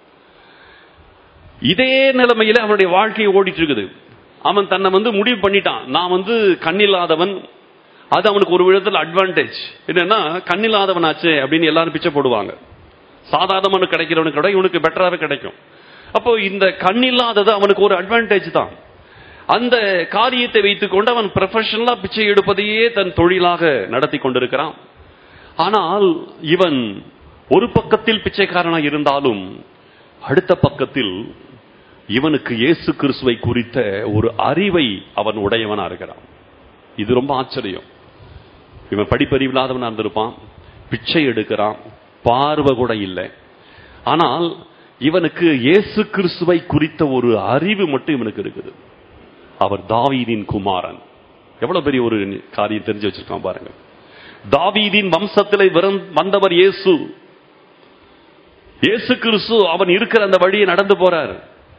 இதே நிலைமையில அவனுடைய வாழ்க்கை ஓடிட்டு இருக்குது அவன் தன்னை வந்து முடிவு பண்ணிட்டான் நான் வந்து கண்ணில்லாதவன் அது அவனுக்கு ஒரு விதத்தில் அட்வான்டேஜ் என்னன்னா கண்ணில்லாதவன் ஆச்சு அப்படின்னு எல்லாரும் பிச்சை போடுவாங்க சாதாரணமான கிடைக்கிறவனுக்கு விட இவனுக்கு பெட்டராகவே கிடைக்கும் அப்போ இந்த கண்ணில்லாதது அவனுக்கு ஒரு அட்வான்டேஜ் தான் அந்த காரியத்தை வைத்துக்கொண்டு அவன் ப்ரொஃபஷனலா பிச்சை எடுப்பதையே தன் தொழிலாக நடத்தி கொண்டிருக்கிறான் ஆனால் இவன் ஒரு பக்கத்தில் பிச்சைக்காரனாக இருந்தாலும் அடுத்த பக்கத்தில் இவனுக்கு இயேசு கிறிஸ்துவை குறித்த ஒரு அறிவை அவன் உடையவனா இருக்கிறான் இது ரொம்ப ஆச்சரியம் இவன் படிப்பறிவில்லாதவனா இருந்திருப்பான் பிச்சை எடுக்கிறான் பார்வை கூட இல்லை ஆனால் இவனுக்கு இயேசு கிறிஸ்துவை குறித்த ஒரு அறிவு மட்டும் இவனுக்கு இருக்குது அவர் தாவீதின் குமாரன் எவ்வளவு பெரிய ஒரு காரியம் தெரிஞ்சு வச்சிருக்கான் பாருங்க தாவீதின் வம்சத்திலே விரந்- வந்தவர் இயேசு இயேசு கிறிஸ்து அவன் இருக்கிற அந்த வழியை நடந்து போறார்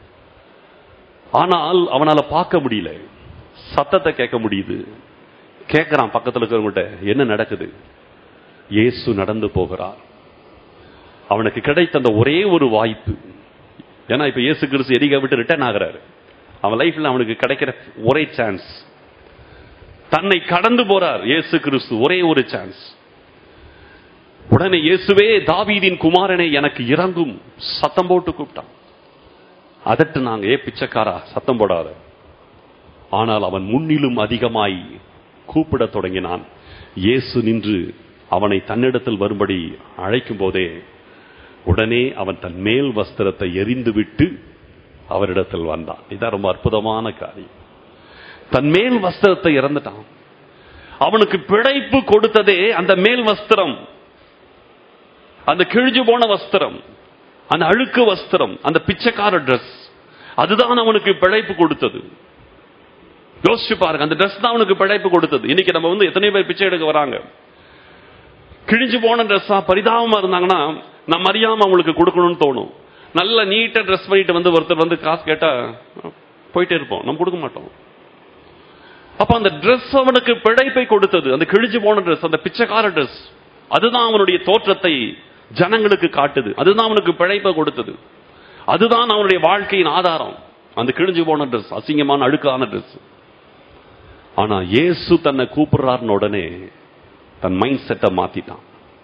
ஆனால் அவனால பார்க்க முடியல சத்தத்தை கேட்க முடியுது கேட்கிறான் பக்கத்துல இருக்கிறவங்ககிட்ட என்ன நடக்குது இயேசு நடந்து போகிறார் அவனுக்கு கிடைத்த அந்த ஒரே ஒரு வாய்ப்பு ஏன்னா இப்ப இயேசு கிறிஸ்து எரிக விட்டு ரிட்டர்ன் ஆகிறாரு அவன் லைஃப்ல அவனுக்கு கிடைக்கிற ஒரே சான்ஸ் தன்னை கடந்து போறார் இயேசு கிறிஸ்து ஒரே ஒரு சான்ஸ் உடனே இயேசுவே தாவீதின் குமாரனை எனக்கு இறங்கும் சத்தம் போட்டு கூப்பிட்டான் அதட்டு நாங்க ஏ பிச்சைக்காரா சத்தம் போடாத ஆனால் அவன் முன்னிலும் அதிகமாய் கூப்பிடத் தொடங்கினான் இயேசு நின்று அவனை தன்னிடத்தில் வரும்படி அழைக்கும் போதே உடனே அவன் தன் மேல் வஸ்திரத்தை எரிந்துவிட்டு அவரிடத்தில் வந்தான் இதான் ரொம்ப அற்புதமான காரியம் தன் மேல் வஸ்திரத்தை இறந்துட்டான் அவனுக்கு பிழைப்பு கொடுத்ததே அந்த மேல் வஸ்திரம் அந்த கிழிஞ்சு போன வஸ்திரம் அந்த அழுக்கு வஸ்திரம் அந்த பிச்சைக்கார Dress அதுதான் அவனுக்கு பிழைப்பு கொடுத்தது யோசிச்சு பாருங்க அந்த Dress தான் அவனுக்கு பிழைப்பு கொடுத்தது இன்னைக்கு நம்ம வந்து எத்தனை பேர் பிச்சை எடுக்க வராங்க கிழிஞ்சு போன ட்ரெஸ்ஸா பரிதாபமா இருந்தாங்கன்னா நம்ம அறியாம அவங்களுக்கு கொடுக்கணும்னு தோணும் நல்ல நீட்டா ட்ரெஸ் பண்ணிட்டு வந்து ஒருத்தர் வந்து காசு கேட்டா போயிட்டே இருப்போம் நம்ம கொடுக்க மாட்டோம் அப்ப அந்த Dress அவனுக்கு பிழைப்பை கொடுத்தது அந்த கிழிஞ்சு போன Dress அந்த பிச்சைக்கார Dress அதுதான் அவனுடைய தோற்றத்தை ஜனங்களுக்கு காட்டுது அதுதான் அவனுக்கு பிழைப்பை கொடுத்தது அதுதான் அவனுடைய வாழ்க்கையின் ஆதாரம் அந்த கிழிஞ்சு போன Dress அசிங்கமான அழுக்கான Dress ஆனா இயேசு தன்னை கூப்பிடுறாருன்னு உடனே தன் மைண்ட் செட்டை மாத்திட்டான்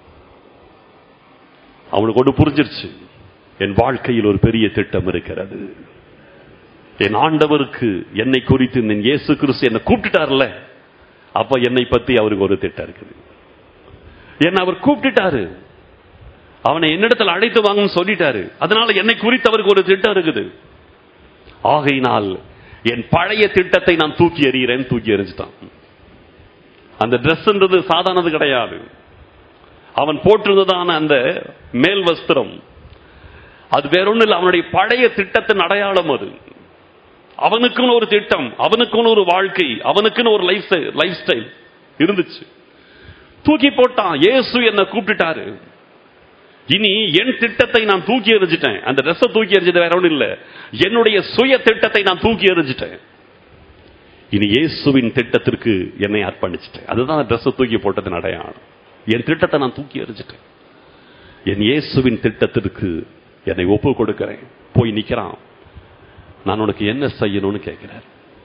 அவனுக்கு ஒன்று புரிஞ்சிருச்சு என் வாழ்க்கையில் ஒரு பெரிய திட்டம் இருக்கிறது என் ஆண்டவருக்கு என்னை குறித்து என் இயேசு கிறிஸ்து என்னை கூப்பிட்டுட்டார்ல அப்ப என்னை பத்தி அவருக்கு ஒரு திட்டம் இருக்குது என்ன அவர் கூப்பிட்டுட்டாரு அவனை என்னிடத்தில் அழைத்து வாங்கன்னு சொல்லிட்டாரு அதனால என்னை குறித்து அவருக்கு ஒரு திட்டம் இருக்குது ஆகையினால் என் பழைய திட்டத்தை நான் தூக்கி எறிகிறேன் தூக்கி எறிஞ்சிட்டான் அந்த ட்ரெஸ்ன்றது சாதாரணது கிடையாது அவன் போட்டிருந்ததான அந்த மேல் வஸ்திரம் அது வேற ஒண்ணும் இல்லை அவனுடைய பழைய திட்டத்தின் அடையாளம் அது அவனுக்குன்னு ஒரு திட்டம் அவனுக்குன்னு ஒரு வாழ்க்கை அவனுக்குன்னு ஒரு லைஃப் லைஃப் ஸ்டைல் இருந்துச்சு தூக்கி போட்டான் இயேசு என்ன கூப்பிட்டுட்டாரு இனி என் திட்டத்தை நான் தூக்கி எறிஞ்சிட்டேன் அந்த ட்ரெஸ்ஸை தூக்கி எறிஞ்சது வேற ஒன்றும் இல்ல என்னுடைய சுய திட்டத்தை நான் தூக்கி எறிஞ்சிட்டேன் இனி இயேசுவின் திட்டத்திற்கு என்னை அர்ப்பணிச்சிட்டேன் அதுதான் ட்ரெஸ்ஸை தூக்கி போட்டதன் அடையாளம் என் திட்டத்தை நான் தூக்கி எறிஞ்சிட்டேன் என் இயேசுவின் திட்டத்திற்கு என்னை ஒப்பு கொடுக்கிறேன் போய் நிக்கிறான் நான் உனக்கு என்ன செய்யணும்னு கேட்கிறார்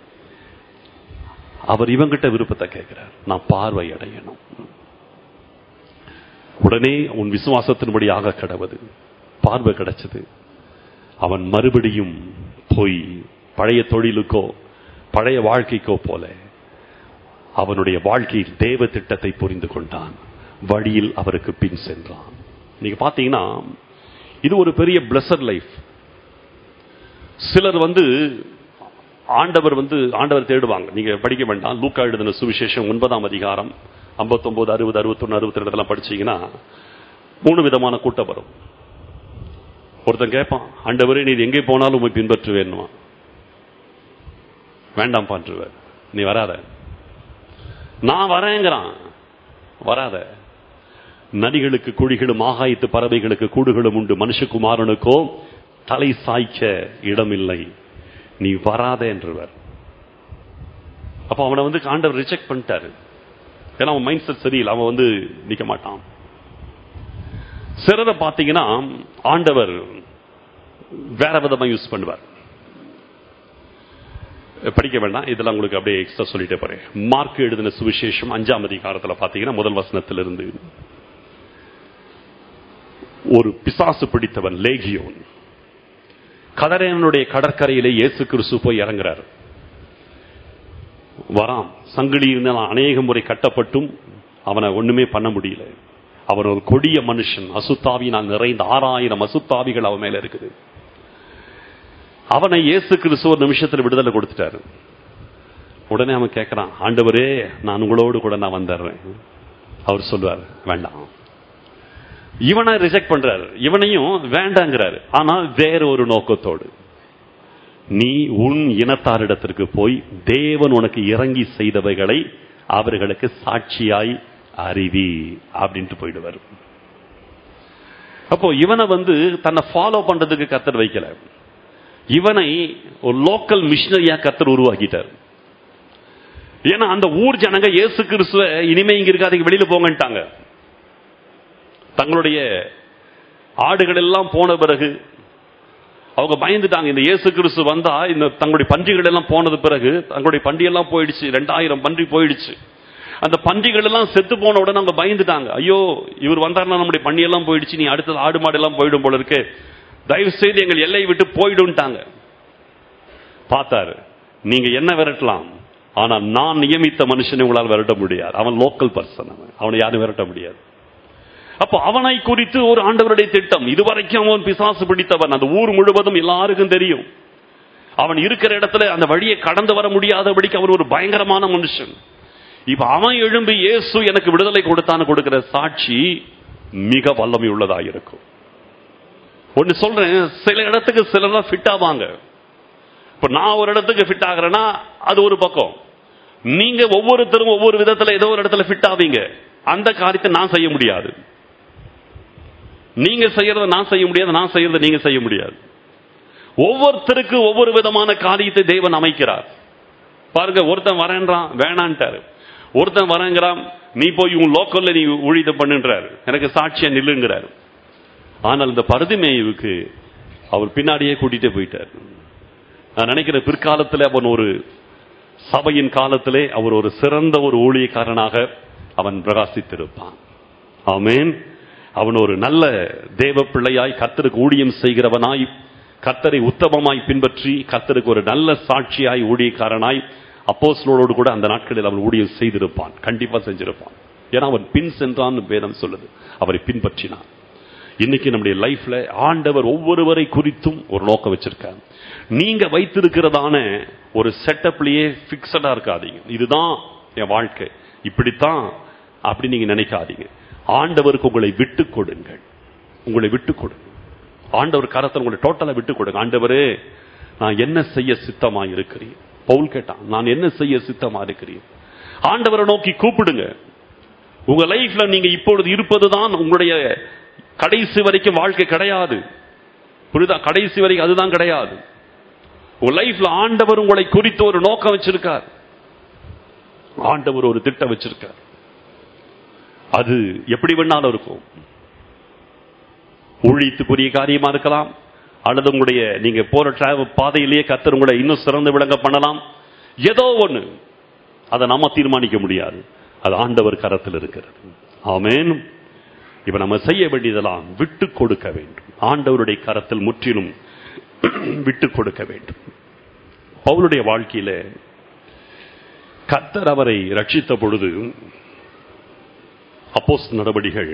அவர் இவங்கிட்ட விருப்பத்தை கேட்கிறார் நான் பார்வை அடையணும் உடனே உன் விசுவாசத்தின்படியாக கடவுது பார்வை கிடைச்சது அவன் மறுபடியும் போய் பழைய தொழிலுக்கோ பழைய வாழ்க்கைக்கோ போல அவனுடைய வாழ்க்கையில் தேவ திட்டத்தை புரிந்து கொண்டான் வழியில் அவருக்கு பின் சென்றான் நீங்க பாத்தீங்கன்னா இது ஒரு பெரிய பிளஸர் லைஃப் சிலர் வந்து ஆண்டவர் வந்து ஆண்டவர் தேடுவாங்க நீங்க படிக்க வேண்டாம் லூக்கா எழுதின சுவிசேஷம் ஒன்பதாம் அதிகாரம் 59 அறுபது அறுபத்தொன்னு அறுபத்தி ரெண்டுலாம் படிச்சீங்கன்னா மூணு விதமான கூட்டம் வரும் ஒருத்தன் கேட்பான் ஆண்டவரே நீ எங்கே போனாலும் உண்மை பின்பற்றுவேன்னுவான் வேண்டாம் பான்றுவர் நீ வராத நான் வரேங்கிறான் வராத நதிகளுக்கு குழிகளும் ஆகாயத்து பறவைகளுக்கு கூடுகளும் உண்டு மனுஷகுமாரனுக்கோ தலை சாய்க்க இடமில்லை நீ வராத என்றவர் அப்ப அவனை வந்து ஆண்டவர் ரிஜெக்ட் பண்ணிட்டாரு ஏன்னா அவன் மைண்ட் செட் சரியில்லை அவன் வந்து நிக்க மாட்டான் சிலரை பார்த்தீங்கன்னா ஆண்டவர் வேற விதமா யூஸ் பண்ணுவார் படிக்க வேண்டாம் இதெல்லாம் உங்களுக்கு அப்படியே எக்ஸ்ட்ரா சொல்லிட்டே போறேன் மார்க் எழுதின சுவிசேஷம் அஞ்சாம் அதிகாரத்தில் பார்த்தீங்கன்னா முதல் வசனத்திலிருந்து ஒரு பிசாசு பிடித்தவன் லேகியோன் கதரேனுடைய கடற்கரையிலே இயேசு கிறிஸ்து போய் இறங்குறார் வரான் சங்கிலியினால் அநேக முறை கட்டப்பட்டும் அவனை ஒண்ணுமே பண்ண முடியல அவன் ஒரு கொடிய மனுஷன் அசுத்தாவினால் நிறைந்த ஆறாயிரம் அசுத்தாவிகள் அவன் மேல இருக்குது அவனை இயேசு கிறிஸ்து ஒரு நிமிஷத்துல விடுதலை கொடுத்துட்டாரு உடனே அவன் கேட்கிறான் ஆண்டவரே நான் உங்களோடு கூட நான் வந்துடுறேன் அவர் சொல்லுவார் வேண்டாம் இவனை ரிஜெக்ட் பண்றாரு இவனையும் வேண்டாங்கிறாரு ஆனா வேற ஒரு நோக்கத்தோடு நீ உன் இனத்தாரிடத்திற்கு போய் தேவன் உனக்கு இறங்கி செய்தவைகளை அவர்களுக்கு சாட்சியாய் அறிவி அப்படின்ட்டு போயிடுவார் அப்போ இவனை வந்து தன்னை ஃபாலோ பண்றதுக்கு கத்தர் வைக்கல இவனை ஒரு லோக்கல் மிஷினரியா கத்தர் உருவாக்கிட்டார் ஏன்னா அந்த ஊர் ஜனங்க இயேசு கிறிஸ்துவ இனிமே இங்க இருக்காதீங்க வெளியில போங்கன்ட்டாங்க தங்களுடைய ஆடுகள் எல்லாம் போன பிறகு அவங்க பயந்துட்டாங்க இந்த இயேசு கிறிஸ்து வந்தா இந்த தங்களுடைய பன்றிகள் எல்லாம் போனது பிறகு தங்களுடைய பன்றி எல்லாம் போயிடுச்சு ரெண்டாயிரம் பன்றி போயிடுச்சு அந்த பன்றிகள் எல்லாம் செத்து போன உடனே அவங்க பயந்துட்டாங்க ஐயோ இவர் வந்தாருன்னா நம்முடைய பன்றி எல்லாம் போயிடுச்சு நீ அடுத்தது ஆடு மாடு எல்லாம் போயிடும் போல இருக்கு தயவு செய்து எங்கள் எல்லையை விட்டு போயிடும்ட்டாங்க பார்த்தாரு நீங்க என்ன விரட்டலாம் ஆனா நான் நியமித்த மனுஷனை உங்களால் விரட்ட முடியாது அவன் லோக்கல் பர்சன் அவன் அவனை யாரும் விரட்ட முடியாது அப்போ அவனை குறித்து ஒரு ஆண்டவருடைய திட்டம் இதுவரைக்கும் அவன் பிசாசு பிடித்தவன் அந்த ஊர் முழுவதும் எல்லாருக்கும் தெரியும் அவன் இருக்கிற இடத்துல அந்த வழியை கடந்து வர முடியாதபடிக்கு அவன் ஒரு பயங்கரமான மனுஷன் இப்ப அவன் எழும்பி இயேசு எனக்கு விடுதலை கொடுத்தான்னு கொடுக்கிற சாட்சி மிக வல்லமை உள்ளதா இருக்கும் ஒன்னு சொல்றேன் சில இடத்துக்கு சிலர் ஃபிட் ஆவாங்க இப்ப நான் ஒரு இடத்துக்கு ஃபிட் ஆகிறேன்னா அது ஒரு பக்கம் நீங்க ஒவ்வொருத்தரும் ஒவ்வொரு விதத்துல ஏதோ ஒரு இடத்துல ஃபிட் ஆவீங்க அந்த காரியத்தை நான் செய்ய முடியாது நீங்க செய்யறத நான் செய்ய முடியாது நான் செய்யறத நீங்க செய்ய முடியாது ஒவ்வொருத்தருக்கு ஒவ்வொரு விதமான காரியத்தை தேவன் அமைக்கிறார் பாருங்க ஒருத்தன் வரேன்றான் வேணான்ட்டாரு ஒருத்தன் வரேங்கிறான் நீ போய் உன் லோக்கல்ல நீ ஊழியத்தை பண்ணுன்றாரு எனக்கு சாட்சியா நில்லுங்கிறாரு ஆனால் இந்த பருதிமேயுவுக்கு அவர் பின்னாடியே கூட்டிட்டு போயிட்டார் நான் நினைக்கிறேன் பிற்காலத்தில் அவன் ஒரு சபையின் காலத்திலே அவர் ஒரு சிறந்த ஒரு ஊழியக்காரனாக அவன் பிரகாசித்திருப்பான் ஆமேன் அவன் ஒரு நல்ல தேவ பிள்ளையாய் கர்த்தருக்கு ஊழியம் செய்கிறவனாய் கர்த்தரை உத்தமமாய் பின்பற்றி கர்த்தருக்கு ஒரு நல்ல சாட்சியாய் ஊழியக்காரனாய் அப்போஸ்லோடு கூட அந்த நாட்களில் அவன் ஊழியம் செய்திருப்பான் கண்டிப்பா செஞ்சிருப்பான் ஏன்னா அவன் பின் சென்றான் வேதம் சொல்லுது அவரை பின்பற்றினான் இன்னைக்கு நம்முடைய லைஃப்ல ஆண்டவர் ஒவ்வொருவரை குறித்தும் ஒரு நோக்கம் வச்சிருக்கார் நீங்க வைத்திருக்கிறதான ஒரு செட்டப்லயே பிக்சடா இருக்காதீங்க இதுதான் என் வாழ்க்கை இப்படித்தான் அப்படி நீங்க நினைக்காதீங்க ஆண்டவருக்கு உங்களை விட்டு கொடுங்கள் உங்களை விட்டு கொடுங்க ஆண்டவர் கரத்தில் உங்களை டோட்டலா விட்டு கொடுங்க ஆண்டவரே நான் என்ன செய்ய சித்தமா இருக்கிறேன் பவுல் கேட்டான் நான் என்ன செய்ய சித்தமா இருக்கிறேன் ஆண்டவரை நோக்கி கூப்பிடுங்க உங்க லைஃப்ல நீங்க இப்பொழுது இருப்பதுதான் உங்களுடைய கடைசி வரைக்கும் வாழ்க்கை கிடையாது புரியுதா கடைசி வரைக்கும் அதுதான் கிடையாது உங்க லைஃப்ல ஆண்டவர் உங்களை குறித்து ஒரு நோக்கம் வச்சிருக்கார் ஆண்டவர் ஒரு திட்டம் வச்சிருக்கார் அது எப்படி வேணாலும் இருக்கும் ஊழியத்துக்குரிய காரியமா இருக்கலாம் அல்லது உங்களுடைய நீங்க போற டிராவல் பாதையிலேயே கத்தர் உங்களை இன்னும் சிறந்து விளங்க பண்ணலாம் ஏதோ ஒண்ணு அதை நாம தீர்மானிக்க முடியாது அது ஆண்டவர் கரத்தில் இருக்கிறது ஆமேன் இப்ப நம்ம செய்ய வேண்டியதெல்லாம் விட்டு கொடுக்க வேண்டும் ஆண்டவருடைய கரத்தில் முற்றிலும் விட்டு கொடுக்க வேண்டும் பவுலுடைய வாழ்க்கையில கத்தர் அவரை ரட்சித்த பொழுது அப்போஸ் நடவடிகள்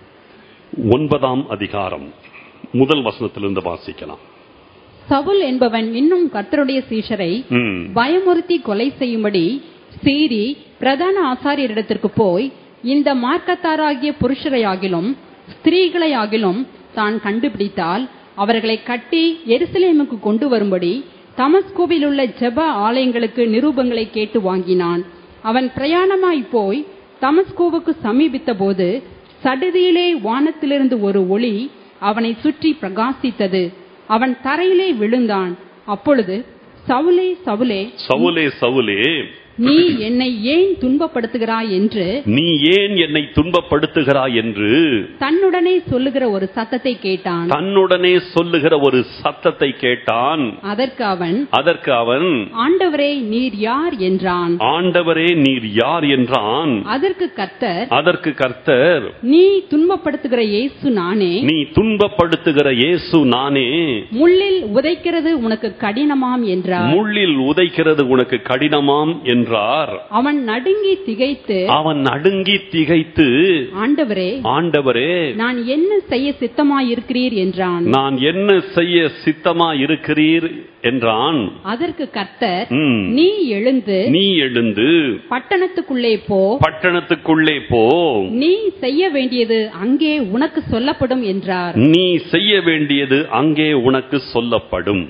ஒன்பதாம் அதிகாரம் முதல் வசனத்திலிருந்து வாசிக்கலாம் சவுல் என்பவன் இன்னும் கர்த்தருடைய சீஷரை ம். பயமுறுத்தி கொலை செய்யும்படி சீறி பிரதான ஆசாரியரிடத்திற்கு போய் இந்த மார்க்கத்தாராகிய புருஷரையாகிலும் ஸ்திரீகளையாகிலும் தான் கண்டுபிடித்தால் அவர்களை கட்டி எருசலேமுக்கு கொண்டு வரும்படி தமஸ்கோவில் உள்ள ஜெப ஆலயங்களுக்கு நிரூபங்களை கேட்டு வாங்கினான் அவன் பிரயாணமாய் போய் தமஸ்கோவுக்கு சமீபித்த போது சடுதியிலே வானத்திலிருந்து ஒரு ஒளி அவனை சுற்றி பிரகாசித்தது அவன் தரையிலே விழுந்தான் அப்பொழுது சவுலே சவுலே சவுலே சவுலே நீ என்னை ஏன் துன்பப்படுத்துகிறாய் என்று நீ ஏன் என்னை துன்பப்படுத்துகிறாய் என்று தன்னுடனே சொல்லுகிற ஒரு சத்தத்தை கேட்டான் தன்னுடனே சொல்லுகிற ஒரு சத்தத்தை கேட்டான் அதற்கு அவன் அதற்கு அவன் ஆண்டவரே நீர் யார் என்றான் ஆண்டவரே நீர் யார் என்றான் அதற்கு கர்த்தர் அதற்கு கர்த்தர் நீ துன்பப்படுத்துகிற இயேசு நானே நீ துன்பப்படுத்துகிற இயேசு நானே முள்ளில் உதைக்கிறது உனக்கு கடினமாம் என்றார் முள்ளில் உதைக்கிறது உனக்கு கடினமாம் என்றார் அவன் நடுங்கி திகைத்து அவன் நடுங்கி திகைத்து ஆண்டவரே ஆண்டவரே நான் என்ன செய்ய சித்தமாயிருக்கிறீர் என்றான் நான் என்ன செய்ய சித்தமா இருக்கிறீர் என்றான் அதற்கு கர்த்தர் ம். நீ எழுந்து நீ எழுந்து பட்டணத்துக்குள்ளே போ பட்டணத்துக்குள்ளே போ நீ செய்ய வேண்டியது அங்கே உனக்கு சொல்லப்படும் என்றார் நீ செய்ய வேண்டியது அங்கே உனக்கு சொல்லப்படும்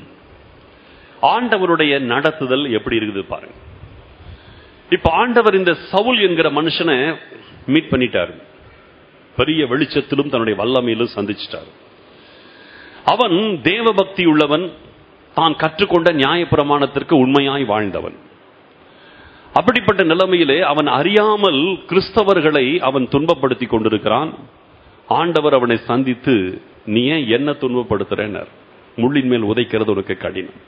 ஆண்டவருடைய நடத்துதல் எப்படி இருக்குது பாருங்க இப்ப ஆண்டவர் இந்த சவுல் என்கிற மனுஷனை மீட் பண்ணிட்டார் பெரிய வெளிச்சத்திலும் தன்னுடைய வல்லமையிலும் சந்திச்சிட்டார் அவன் தேவபக்தி உள்ளவன் தான் கற்றுக்கொண்ட நியாயப்பிரமாணத்திற்கு உண்மையாய் வாழ்ந்தவன் அப்படிப்பட்ட நிலைமையிலே அவன் அறியாமல் கிறிஸ்தவர்களை அவன் துன்பப்படுத்தி கொண்டிருக்கிறான் ஆண்டவர் அவனை சந்தித்து நீ ஏன் என்ன துன்பப்படுத்துறேன்னர் முள்ளின் மேல் உதைக்கிறது உனக்கு கடினம்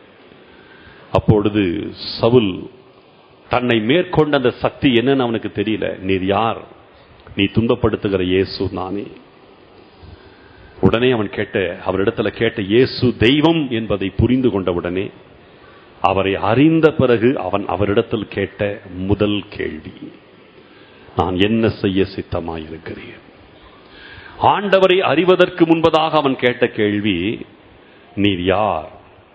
அப்பொழுது சவுல் தன்னை மேற்கொண்ட அந்த சக்தி என்னன்னு அவனுக்கு தெரியல நீர் யார் நீ துன்பப்படுத்துகிற இயேசு நானே உடனே அவன் கேட்ட அவரிடத்துல கேட்ட இயேசு தெய்வம் என்பதை புரிந்து கொண்ட உடனே அவரை அறிந்த பிறகு அவன் அவரிடத்தில் கேட்ட முதல் கேள்வி நான் என்ன செய்ய சித்தமாயிருக்கிறேன் ஆண்டவரை அறிவதற்கு முன்பதாக அவன் கேட்ட கேள்வி நீர் யார்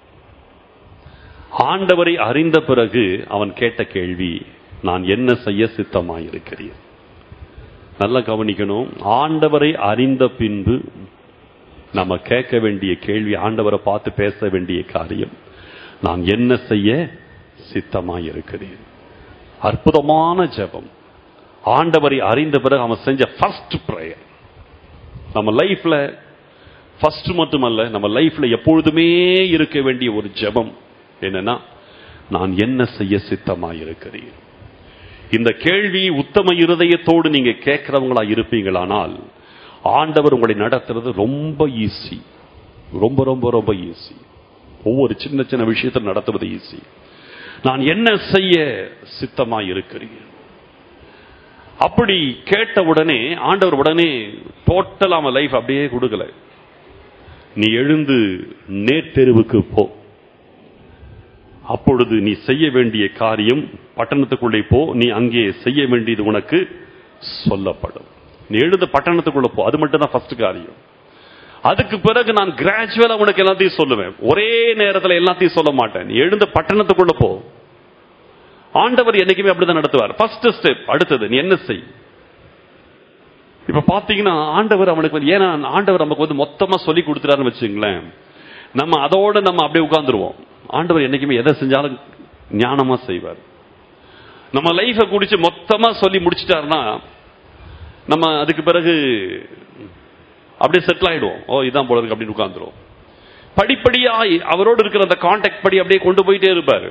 ஆண்டவரை அறிந்த பிறகு அவன் கேட்ட கேள்வி நான் என்ன செய்ய சித்தமாயிருக்கிறேன் நல்லா கவனிக்கணும் ஆண்டவரை அறிந்த பின்பு நம்ம கேட்க வேண்டிய கேள்வி ஆண்டவரை பார்த்து பேச வேண்டிய காரியம் நான் என்ன செய்ய சித்தமாயிருக்கிறேன் அற்புதமான ஜெபம் ஆண்டவரை அறிந்த பிறகு அவன் செஞ்ச ஃபர்ஸ்ட் ப்ரேயர் நம்ம லைஃப்ல ஃபர்ஸ்ட் மட்டுமல்ல நம்ம லைஃப்ல எப்பொழுதுமே இருக்க வேண்டிய ஒரு ஜெபம் என்னன்னா நான் என்ன செய்ய சித்தமாயிருக்கிறேன் இந்த கேள்வி உத்தம இருதயத்தோடு நீங்க கேட்கிறவங்களா இருப்பீங்களானால் ஆண்டவர் உங்களை நடத்துறது ரொம்ப ஈஸி ரொம்ப ரொம்ப ரொம்ப ஈஸி ஒவ்வொரு சின்ன சின்ன விஷயத்தில் நடத்துவது ஈஸி நான் என்ன செய்ய சித்தமாய் இருக்கிறேன் அப்படி கேட்ட உடனே ஆண்டவர் உடனே டோட்டல் அவன் லைஃப் அப்படியே கொடுக்கல நீ எழுந்து நேர்த்தெருவுக்கு போ அப்பொழுது நீ செய்ய வேண்டிய காரியம் பட்டணத்துக்குள்ளே போ நீ அங்கே செய்ய வேண்டியது உனக்கு சொல்லப்படும் நீ எழுந்து பட்டணத்துக்குள்ள போ அது மட்டும் தான் ஃபர்ஸ்ட் காரியம் அதுக்கு பிறகு நான் கிராஜுவலா உனக்கு எல்லாத்தையும் சொல்லுவேன் ஒரே நேரத்தில் எல்லாத்தையும் சொல்ல மாட்டேன் நீ எழுந்து பட்டணத்துக்குள்ள போ ஆண்டவர் என்னைக்குமே அப்படிதான் நடத்துவார் ஃபர்ஸ்ட் ஸ்டெப் அடுத்தது நீ என்ன செய் இப்ப பாத்தீங்கன்னா ஆண்டவர் அவனுக்கு வந்து ஏன்னா ஆண்டவர் நமக்கு வந்து மொத்தமா சொல்லி கொடுத்துறாருன்னு வச்சுங்களேன் நம்ம அதோட நம்ம அப்படியே உட்கார்ந்துருவோம் ஆண்டவர் என்னைக்குமே எதை செஞ்சாலும் ஞானமா செய்வார் நம்ம லைஃபை குடிச்சு மொத்தமா சொல்லி முடிச்சிட்டாருன்னா நம்ம அதுக்கு பிறகு அப்படியே செட்டில் ஆயிடுவோம் ஓ இதான் போல இருக்கு அப்படின்னு உட்கார்ந்துருவோம் படிப்படியா அவரோடு இருக்கிற அந்த கான்டாக்ட் படி அப்படியே கொண்டு போயிட்டே இருப்பாரு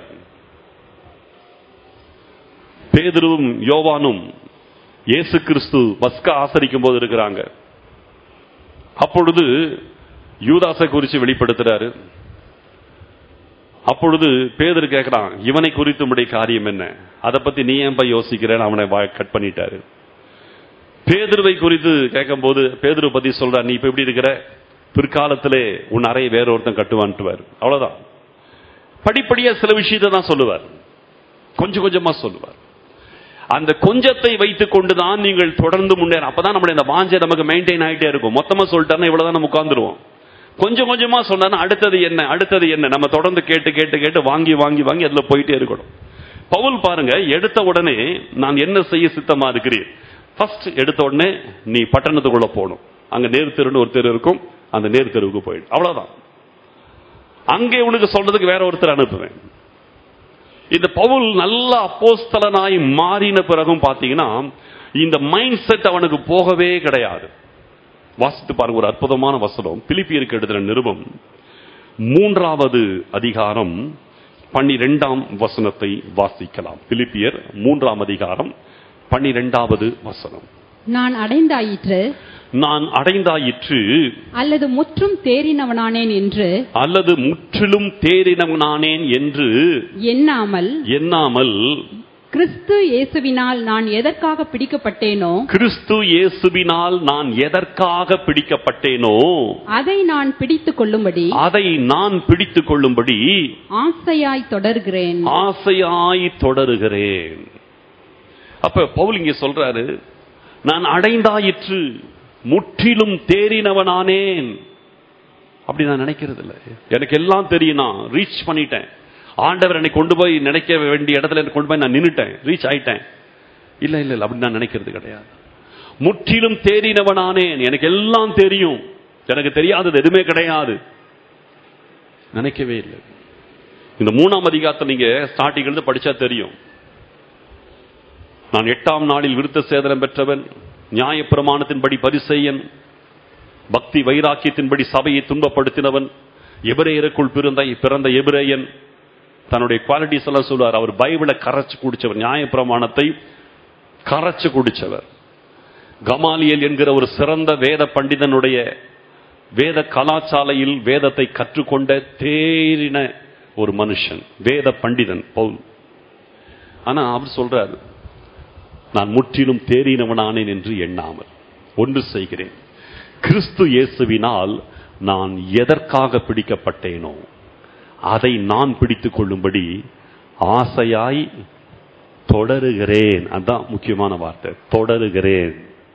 பேதுருவும் யோவானும் இயேசு கிறிஸ்து பஸ்கா ஆசரிக்கும் போது இருக்கிறாங்க அப்பொழுது யூதாசை குறித்து வெளிப்படுத்துறாரு அப்பொழுது பேதர் கேட்கிறான் இவனை குறித்து உடைய காரியம் என்ன அதை பத்தி நீ ஏன் போய் யோசிக்கிறேன்னு அவனை கட் பண்ணிட்டாரு பேதுருவை குறித்து கேட்கும்போது பேதுரு பத்தி சொல்ற நீ இப்ப எப்படி இருக்கிற பிற்காலத்திலே உன் அறையை வேற ஒருத்தன் கட்டுவான்ட்டுவார் அவ்வளவுதான் படிப்படியா சில விஷயத்தை தான் சொல்லுவார் கொஞ்சம் கொஞ்சமா சொல்லுவார் அந்த கொஞ்சத்தை வைத்துக் கொண்டுதான் நீங்கள் தொடர்ந்து முன்னேற அப்பதான் நம்மளுடைய இந்த வாஞ்சை நமக்கு மெயின்டைன் ஆயிட்டே இருக்கும் மொத்தமா சொல்லிட்டாருன்னா இவ்வளவுதான் நம்ம உட்கார்ந்துருவோம் கொஞ்சம் கொஞ்சமா சொன்னா அடுத்தது என்ன அடுத்தது என்ன நம்ம தொடர்ந்து கேட்டு கேட்டு கேட்டு வாங்கி வாங்கி வாங்கி அதுல போயிட்டே இருக்கணும் பவுல் பாருங்க எடுத்த உடனே நான் என்ன செய்ய சித்தமா இருக்கிறேன் ஃபர்ஸ்ட் எடுத்த உடனே நீ பட்டணத்துக்குள்ள போகணும் அங்க நேர் தெருன்னு ஒரு தெரு இருக்கும் அந்த நேர் தெருவுக்கு போயிடு அவ்வளவுதான் அங்கே உனக்கு சொல்றதுக்கு வேற ஒருத்தர் அனுப்புவேன் இந்த பவுல் நல்ல அப்போஸ்தலனாய் மாறின பிறகும் பாத்தீங்கன்னா இந்த மைண்ட் செட் அவனுக்கு போகவே கிடையாது வாசித்து பாருங்க ஒரு அற்புதமான வசனம் பிலிப்பியருக்கு எழுதின நிருபம் மூன்றாவது அதிகாரம் பன்னிரெண்டாம் வசனத்தை வாசிக்கலாம் பிலிப்பியர் மூன்றாம் அதிகாரம் பன்னிரெண்டாவது வசனம் நான் அடைந்தாயிற்று நான் அடைந்தாயிற்று அல்லது முற்றும் தேறினவனானேன் என்று அல்லது முற்றிலும் தேறினவனானேன் என்று எண்ணாமல் எண்ணாமல் கிறிஸ்து இயேசுவினால் நான் எதற்காக பிடிக்கப்பட்டேனோ கிறிஸ்து இயேசுவினால் நான் எதற்காக பிடிக்கப்பட்டேனோ அதை நான் பிடித்துக் கொள்ளும்படி அதை நான் பிடித்துக் கொள்ளும்படி ஆசையாய் தொடர்கிறேன் ஆசையாய் தொடருகிறேன் அப்ப பவுல் இங்க சொல்றாரு நான் அடைந்தாயிற்று முற்றிலும் தேறினவனானேன் அப்படி நான் நினைக்கிறது இல்லை எனக்கு எல்லாம் தெரியும் நான் ரீச் பண்ணிட்டேன் ஆண்டவர் என்னை கொண்டு போய் நினைக்க வேண்டிய இடத்துல என்னை கொண்டு போய் நான் நின்னுட்டேன் ரீச் ஆயிட்டேன் இல்ல இல்ல இல்ல அப்படி நான் நினைக்கிறது கிடையாது முற்றிலும் தேறினவனானேன் எனக்கு எல்லாம் தெரியும் எனக்கு தெரியாதது எதுவுமே கிடையாது நினைக்கவே இல்லை இந்த மூணாம் அதிகாரத்தை நீங்க ஸ்டார்டிங் இருந்து படிச்சா தெரியும் நான் எட்டாம் நாளில் விருத்த சேதனம் பெற்றவன் நியாயப்பிரமாணத்தின்படி பரிசெய்யன் பக்தி வைராக்கியத்தின்படி சபையை துன்பப்படுத்தினவன் எபிரேயருக்குள் பிறந்த பிறந்த எபிரேயன் தன்னுடைய குவாலிட்டிஸ் எல்லாம் சொல்லுவார் அவர் பைபிளை கரைச்சு குடிச்சவர் நியாயப்பிரமாணத்தை கரைச்சு குடிச்சவர் கமாலியல் என்கிற ஒரு சிறந்த வேத பண்டிதனுடைய வேத கலாச்சாலையில் வேதத்தை கற்றுக்கொண்ட தேறின ஒரு மனுஷன் வேத பண்டிதன் பவுல் ஆனா அவர் சொல்றாரு நான் முற்றிலும் தேறினவனானேன் என்று எண்ணாமல் ஒன்று செய்கிறேன் கிறிஸ்து இயேசுவினால் நான் எதற்காக பிடிக்கப்பட்டேனோ அதை நான் பிடித்துக் கொள்ளும்படி ஆசையாய் தொடருகிறேன் அதான் முக்கியமான வார்த்தை தொடருகிறேன்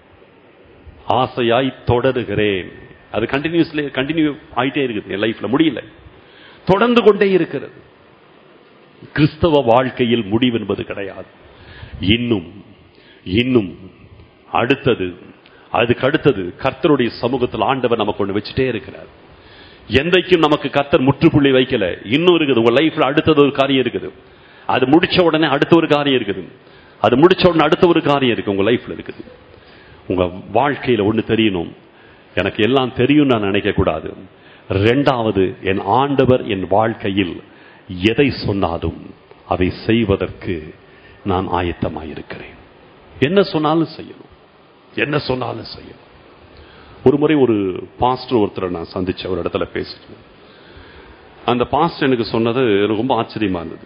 ஆசையாய் தொடருகிறேன் அது கண்டினியூஸ்ல கண்டினியூ ஆயிட்டே இருக்குது என் லைஃப்ல முடியல தொடர்ந்து கொண்டே இருக்கிறது கிறிஸ்தவ வாழ்க்கையில் முடிவு என்பது கிடையாது இன்னும் இன்னும் அடுத்தது அதுக்கு அடுத்தது கர்த்தருடைய சமூகத்தில் ஆண்டவர் நமக்கு ஒன்று வச்சுட்டே இருக்கிறார் என்றைக்கும் நமக்கு கர்த்தர் முற்றுப்புள்ளி வைக்கல இன்னும் இருக்குது உங்க லைஃப்ல அடுத்தது ஒரு காரியம் இருக்குது அது முடிச்ச உடனே அடுத்த ஒரு காரியம் இருக்குது அது முடிச்ச உடனே அடுத்த ஒரு காரியம் இருக்கு உங்க லைஃப்ல இருக்குது உங்க வாழ்க்கையில ஒண்ணு தெரியணும் எனக்கு எல்லாம் தெரியும் நான் நினைக்க கூடாது ரெண்டாவது என் ஆண்டவர் என் வாழ்க்கையில் எதை சொன்னாலும் அதை செய்வதற்கு நான் ஆயத்தமாயிருக்கிறேன் என்ன சொன்னாலும் செய்யணும் என்ன சொன்னாலும் செய்யணும் ஒரு முறை ஒரு பாஸ்டர் ஒருத்தரை நான் சந்திச்ச ஒரு இடத்துல பேசிட்டு அந்த பாஸ்டர் எனக்கு சொன்னது எனக்கு ரொம்ப ஆச்சரியமா இருந்தது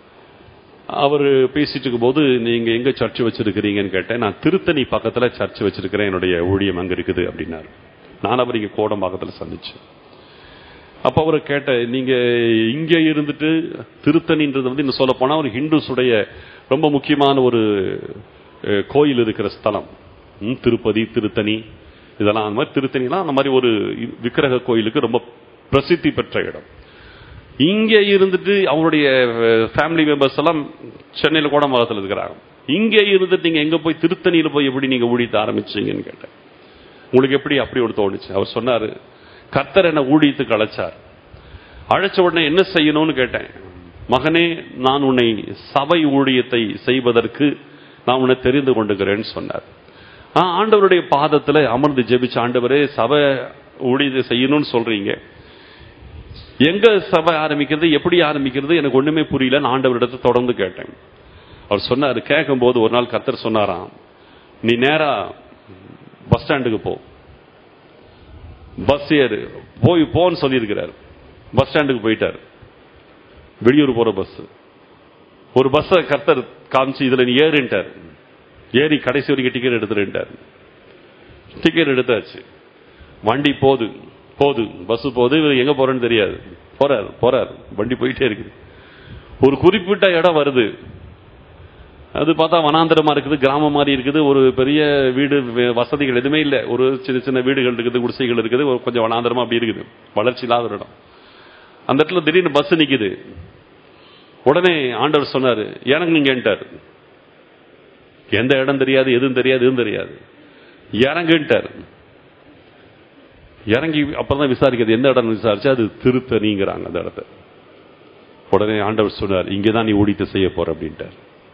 அவர் பேசிட்டு இருக்கும்போது நீங்க எங்க சர்ச் வச்சிருக்கிறீங்கன்னு கேட்டேன் நான் திருத்தணி பக்கத்துல சர்ச் வச்சிருக்கிறேன் என்னுடைய ஊழியம் அங்க இருக்குது அப்படின்னாரு நான் அவர் இங்க கோடம்பாக்கத்துல சந்திச்சேன் அப்ப அவரை கேட்டேன் நீங்க இங்க இருந்துட்டு திருத்தணின்றது வந்து இன்னும் சொல்ல போனா ஒரு ஹிந்துஸுடைய ரொம்ப முக்கியமான ஒரு அஹ், கோயில் இருக்கிற ஸ்தலம் ம், திருப்பதி திருத்தணி இதெல்லாம் அந்த மாதிரி திருத்தணிலாம் அந்த மாதிரி ஒரு விக்கிரக கோயிலுக்கு ரொம்ப பிரசித்தி பெற்ற இடம் இங்க இருந்துட்டு அவருடைய ஃபேமிலி மெம்பர்ஸ் எல்லாம் சென்னையில் கோடம்பாக்கத்தில் இருக்கிறாங்க இங்க இருந்துட்டு நீங்க எங்க போய் திருத்தணியில போய் எப்படி நீங்க ஊழியத்தை ஆரம்பிச்சீங்கன்னு கேட்டேன் உங்களுக்கு எப்படி அப்படி ஒரு தோணுச்சு அவர் சொன்னாரு கர்த்தர் என்ன ஊழியத்துக்கு அழைச்சார் அழைச்ச உடனே என்ன செய்யணும்னு கேட்டேன் மகனே நான் உன்னை சபை ஊழியத்தை செய்வதற்கு நான் உன்னை தெரிந்து கொண்டுகிறேன்னு சொன்னார் ஆ, ஆண்டவருடைய பாதத்துல அமர்ந்து ஜெபிச்ச ஆண்டவரே சபை ஊழியத்தை செய்யணும்னு சொல்றீங்க எங்க சபை ஆரம்பிக்கிறது எப்படி ஆரம்பிக்கிறது எனக்கு ஒண்ணுமே புரியல நான் ஆண்டவரிடத்தை தொடர்ந்து கேட்டேன் அவர் சொன்னாரு கேட்கும்போது ஒரு நாள் கர்த்தர் சொன்னாராம் நீ நேரா பஸ் ஸ்டாண்டுக்கு போ பஸ் ஏறு போய் போன்னு சொல்லியிருக்கிறார் பஸ் ஸ்டாண்டுக்கு போயிட்டார் வெளியூர் போற பஸ் ஒரு பஸ்ஸை கர்த்தர் காமிச்சு இதுல நீ ஏறுன்ட்டார் ஏறி கடைசி வரைக்கும் டிக்கெட் எடுத்துருன்ட்டார் டிக்கெட் எடுத்தாச்சு வண்டி போகுது போகுது பஸ் போகுது இவர் எங்க போறேன்னு தெரியாது போறார் போறார் வண்டி போயிட்டே இருக்குது ஒரு குறிப்பிட்ட இடம் வருது அது பார்த்தா வனாந்தரமா இருக்குது கிராமம் மாதிரி இருக்குது ஒரு பெரிய வீடு வ- வசதிகள் எதுவுமே இல்லை ஒரு சின்ன சின்ன வீடுகள் இருக்குது குடிசைகள் இருக்குது ஒரு கொஞ்சம் வனாந்தரமா அப்படி இருக்குது வளர்ச்சி இல்லாத ஒரு இடம் அந்த இடத்துல திடீர்னு பஸ் நிக்குது உடனே ஆண்டவர் சொன்னாரு இறங்குங்கன்ட்டார் எந்த இடம் தெரியாது எதுவும் தெரியாது எதுவும் தெரியாது இறங்குன்ட்டார் இறங்கி அப்புறம் தான் விசாரிக்கிறது எந்த இடம் விசாரிச்சு அது திருத்தணிங்கிறாங்க அந்த இடத்த உடனே ஆண்டவர் சொன்னார் இங்கே தான் நீ ஊழியத்தை செய்ய போற அப்படின்ட்டார்